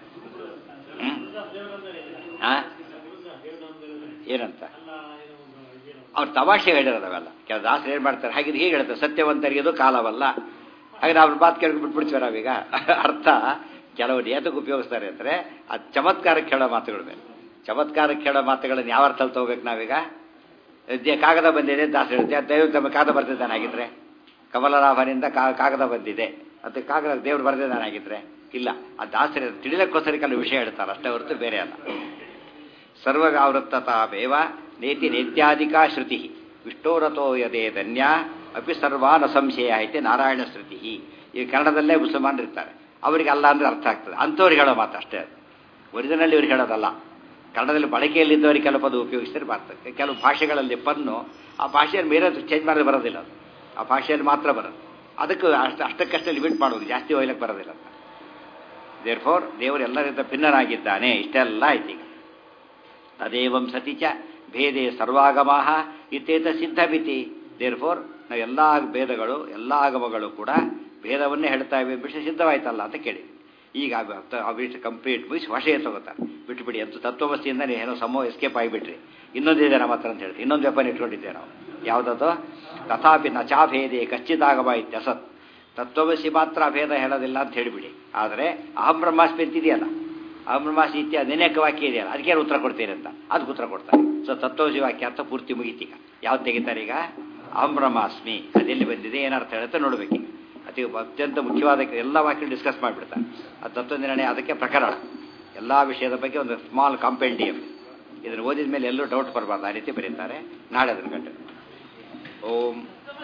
ಹಾಂ ಏನಂತ ಅವ್ರು ತಮಾಷೆ ಹೇಳಿರೋದು ಅವೆಲ್ಲ ಕೆಲ ದಾಸರು ಏನು ಮಾಡ್ತಾರೆ ಹಾಗಿದ್ರೆ ಹೀಗೆ ಹೇಳ್ತಾರೆ ಸತ್ಯವಂತರಿಗೆ ಇದು ಕಾಲವಲ್ಲ ಹಾಗೆ ಅವ್ರ ಮಾತು ಕೇಳಿ ಬಿಟ್ಬಿಡ್ತೀವಿ ನಾವೀಗ ಅರ್ಥ ಕೆಲವರು ಏತಕ್ಕೆ ಉಪಯೋಗಿಸ್ತಾರೆ ಅಂದರೆ ಅದು ಚಮತ್ಕಾರಕ್ಕೆ ಹೇಳೋ ಮಾತುಗಳ ಮೇಲೆ ಚಮತ್ಕಾರಕ್ಕೆ ಹೇಳೋ ಮಾತುಗಳನ್ನು ಯಾವ ಅರ್ಥದಲ್ಲಿ ತಗೋಬೇಕು ನಾವೀಗ ಕಾಗದ ಬಂದಿದೆ ದಾಸ ಹೇಳುತ್ತೆ ದೈವ ತಮ್ಮ ಕಾಗದ ಬರ್ತಿದ್ದಾನೆ ಆಗಿದ್ರೆ ಕಮಲರಾಭನಿಂದ ಕಾಗದ ಬಂದಿದೆ ಅದು ಕಾಗದ ದೇವ್ರು ಬರೆದಿದ್ದಾನೆ ಆಗಿದ್ರೆ ಇಲ್ಲ ಆ ದಾಸರ ತಿಳಿಲಕ್ಕೋಸ್ಕರ ಕೆಲವು ವಿಷಯ ಹೇಳ್ತಾರೆ ಅಷ್ಟೇ ಹೊರತು ಬೇರೆ ಅಲ್ಲ ಸರ್ವಗಾವೃತ್ತತಾವೇವ ನೇತಿ ನೇತ್ಯಾಧಿಕಾ ಶ್ರುತಿ ವಿಷ್ಣೋರಥೋ ಯದೇ ಧನ್ಯ ಅಪಿ ಸರ್ವಾನ ಸಂಶಯ ಐತೆ ನಾರಾಯಣ ಶ್ರುತಿ ಈ ಕನ್ನಡದಲ್ಲೇ ಮುಸಲ್ಮಾನರು ಇರ್ತಾರೆ ಅವರಿಗೆ ಅಲ್ಲ ಅಂದ್ರೆ ಅರ್ಥ ಆಗ್ತದೆ ಅಂಥವ್ರಿಗೆ ಹೇಳೋ ಮಾತು ಅಷ್ಟೇ ಅದು ಒರಿಜಿನಲ್ ಇವ್ರಿಗೆ ಹೇಳೋದಲ್ಲ ಕನ್ನಡದಲ್ಲಿ ಬಳಕೆಯಲ್ಲಿದ್ದವರಿಗೆ ಕೆಲವು ಪದ ಉಪಯೋಗಿಸಿದ್ರೆ ಬರ್ತದೆ ಕೆಲವು ಭಾಷೆಗಳಲ್ಲಿ ಪನ್ನು ಆ ಭಾಷೆಯಲ್ಲಿ ಬೇರೆ ಚೇಂಜ್ ಮಾಡಿದ್ರೆ ಬರೋದಿಲ್ಲ ಅದು ಆ ಭಾಷೆಯಲ್ಲಿ ಮಾತ್ರ ಬರೋದು ಅದಕ್ಕೆ ಅಷ್ಟು ಅಷ್ಟಕ್ಕಷ್ಟೇ ಲಿಮಿಟ್ ಮಾಡೋದು ಜಾಸ್ತಿ ಒಯ್ಲಕ್ಕೆ ಬರೋದಿಲ್ಲ ಅಂತ ದೇರ್ ಫೋರ್ ದೇವರು ಎಲ್ಲರಿಂದ ಭಿನ್ನನಾಗಿದ್ದಾನೆ ಇಷ್ಟೆಲ್ಲ ಆಯ್ತು ಈಗ ತದೇವಂ ಸತಿ ಚ ಭೇದೆ ಸರ್ವಾಗಮಾಹ ಇತ್ತೇತ ಸಿದ್ಧಮಿತಿ ದೇರ್ ಫೋರ್ ನಾವು ಎಲ್ಲ ಭೇದಗಳು ಎಲ್ಲ ಆಗಮಗಳು ಕೂಡ ಭೇದವನ್ನೇ ಹೇಳ್ತಾ ಇವೆ ವಿಷಯ ಸಿದ್ಧವಾಯ್ತಲ್ಲ ಅಂತ ಕೇಳಿ ಈಗ ಆ ವಿಷಯ ಕಂಪ್ಲೀಟ್ ಮುಗಿಸಿ ಹೊಷೆ ತಗೋತಾರೆ ಬಿಟ್ಬಿಡಿ ಅಂತ ತತ್ವಮಸ್ತಿಯಿಂದ ಏನೋ ಸಮೋ ಎಸ್ಕೇಪ್ ಆಗಿಬಿಟ್ರಿ ಇನ್ನೊಂದಿದೆ ನಮ್ಮ ಹತ್ರ ಅಂತ ಹೇಳ್ತೀವಿ ಇನ್ನೊಂದು ವೆಪನ್ ಇಟ್ಕೊಂಡಿದ್ದೆ ನಾವು ಯಾವುದದು ತಥಾಪಿ ನ ಚಾಭೇದೆ ಕಚ್ಚಿದಾಗಮ ಇತ್ಯಸತ್ ತತ್ವಮಸಿ ಮಾತ್ರ ಭೇದ ಹೇಳೋದಿಲ್ಲ ಅಂತ ಹೇಳಿಬಿಡಿ ಆದರೆ ಅಹಂ ಬ್ರಹ್ಮಾಸ್ಮಿ ಅಂತಿದೆಯಲ್ಲ ಅಹಂ ಬ್ರಹ್ಮಾಸ್ಮಿ ಇತ್ಯಾದಿ ಅನೇಕ ವಾಕ್ಯ ಇದೆಯಲ್ಲ ಅದಕ್ಕೆ ಉತ್ತರ ಕೊಡ್ತೀರಿ ಅಂತ ಅದಕ್ಕೆ ಉತ್ತರ ಕೊಡ್ತಾರೆ ಸೊ ತತ್ವಮಸಿ ವಾಕ್ಯ ಅಂತ ಪೂರ್ತಿ ಮುಗೀತೀಗ ಯಾವ್ದು ತೆಗಿತಾರೆ ಈಗ ಅಹಂ ಬ್ರಹ್ಮಾಸ್ಮಿ ಅದೆಲ್ಲಿ ಬಂದಿದೆ ಏನರ್ಥ ಹೇಳುತ್ತೆ ನೋಡ್ಬೇಕೀಗ ಅತಿ ಅತ್ಯಂತ ಮುಖ್ಯವಾದ ಎಲ್ಲ ವಾಕ್ಯ ಡಿಸ್ಕಸ್ ಮಾಡಿಬಿಡ್ತಾರೆ ಆ ತತ್ವ ನಿರ್ಣಯ ಅದಕ್ಕೆ ಪ್ರಕರಣ ಎಲ್ಲ ವಿಷಯದ ಬಗ್ಗೆ ಒಂದು ಸ್ಮಾಲ್ ಕಾಂಪೆಂಡಿಯಂ ಇದನ್ನು ಓದಿದ ಮೇಲೆ ಎಲ್ಲೂ ಡೌಟ್ ಬರಬಾರ್ದು ಆ ರೀತಿ ಬರೀತಾರೆ ನಾಳೆ ಅದನ್ನು ಗಂಟೆ ಓಂ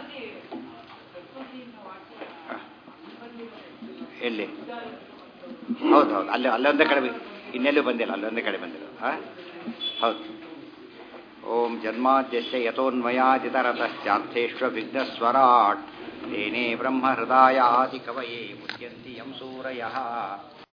ಎಲ್ಲಿ ಹೌದು ಹೌದು ಅಲ್ಲಿ ಅಲ್ಲೊಂದೇ ಕಡೆ ಇನ್ನೆಲ್ಲೂ ಬಂದಿಲ್ಲ ಅಲ್ಲೊಂದೇ ಕಡೆ ಬಂದಿಲ್ಲ ಹಾಂ ಹೌದು ಓಂ ಜನ್ಮಾದ್ಯಸ್ಯ ಯಥೋನ್ಮಯಾದಿತರತಶ್ಚಾರ್ಥೇಶ್ವ ವಿಘ್ನಸ್ವರಾಟ್ ತೇನೇ ಬ್ರಹ್ಮ ಹೃದಯಾದಿ ಕವಯೇ ಮುಚ್ಯಂತಿ ಯಂ ಸೂರಯಃ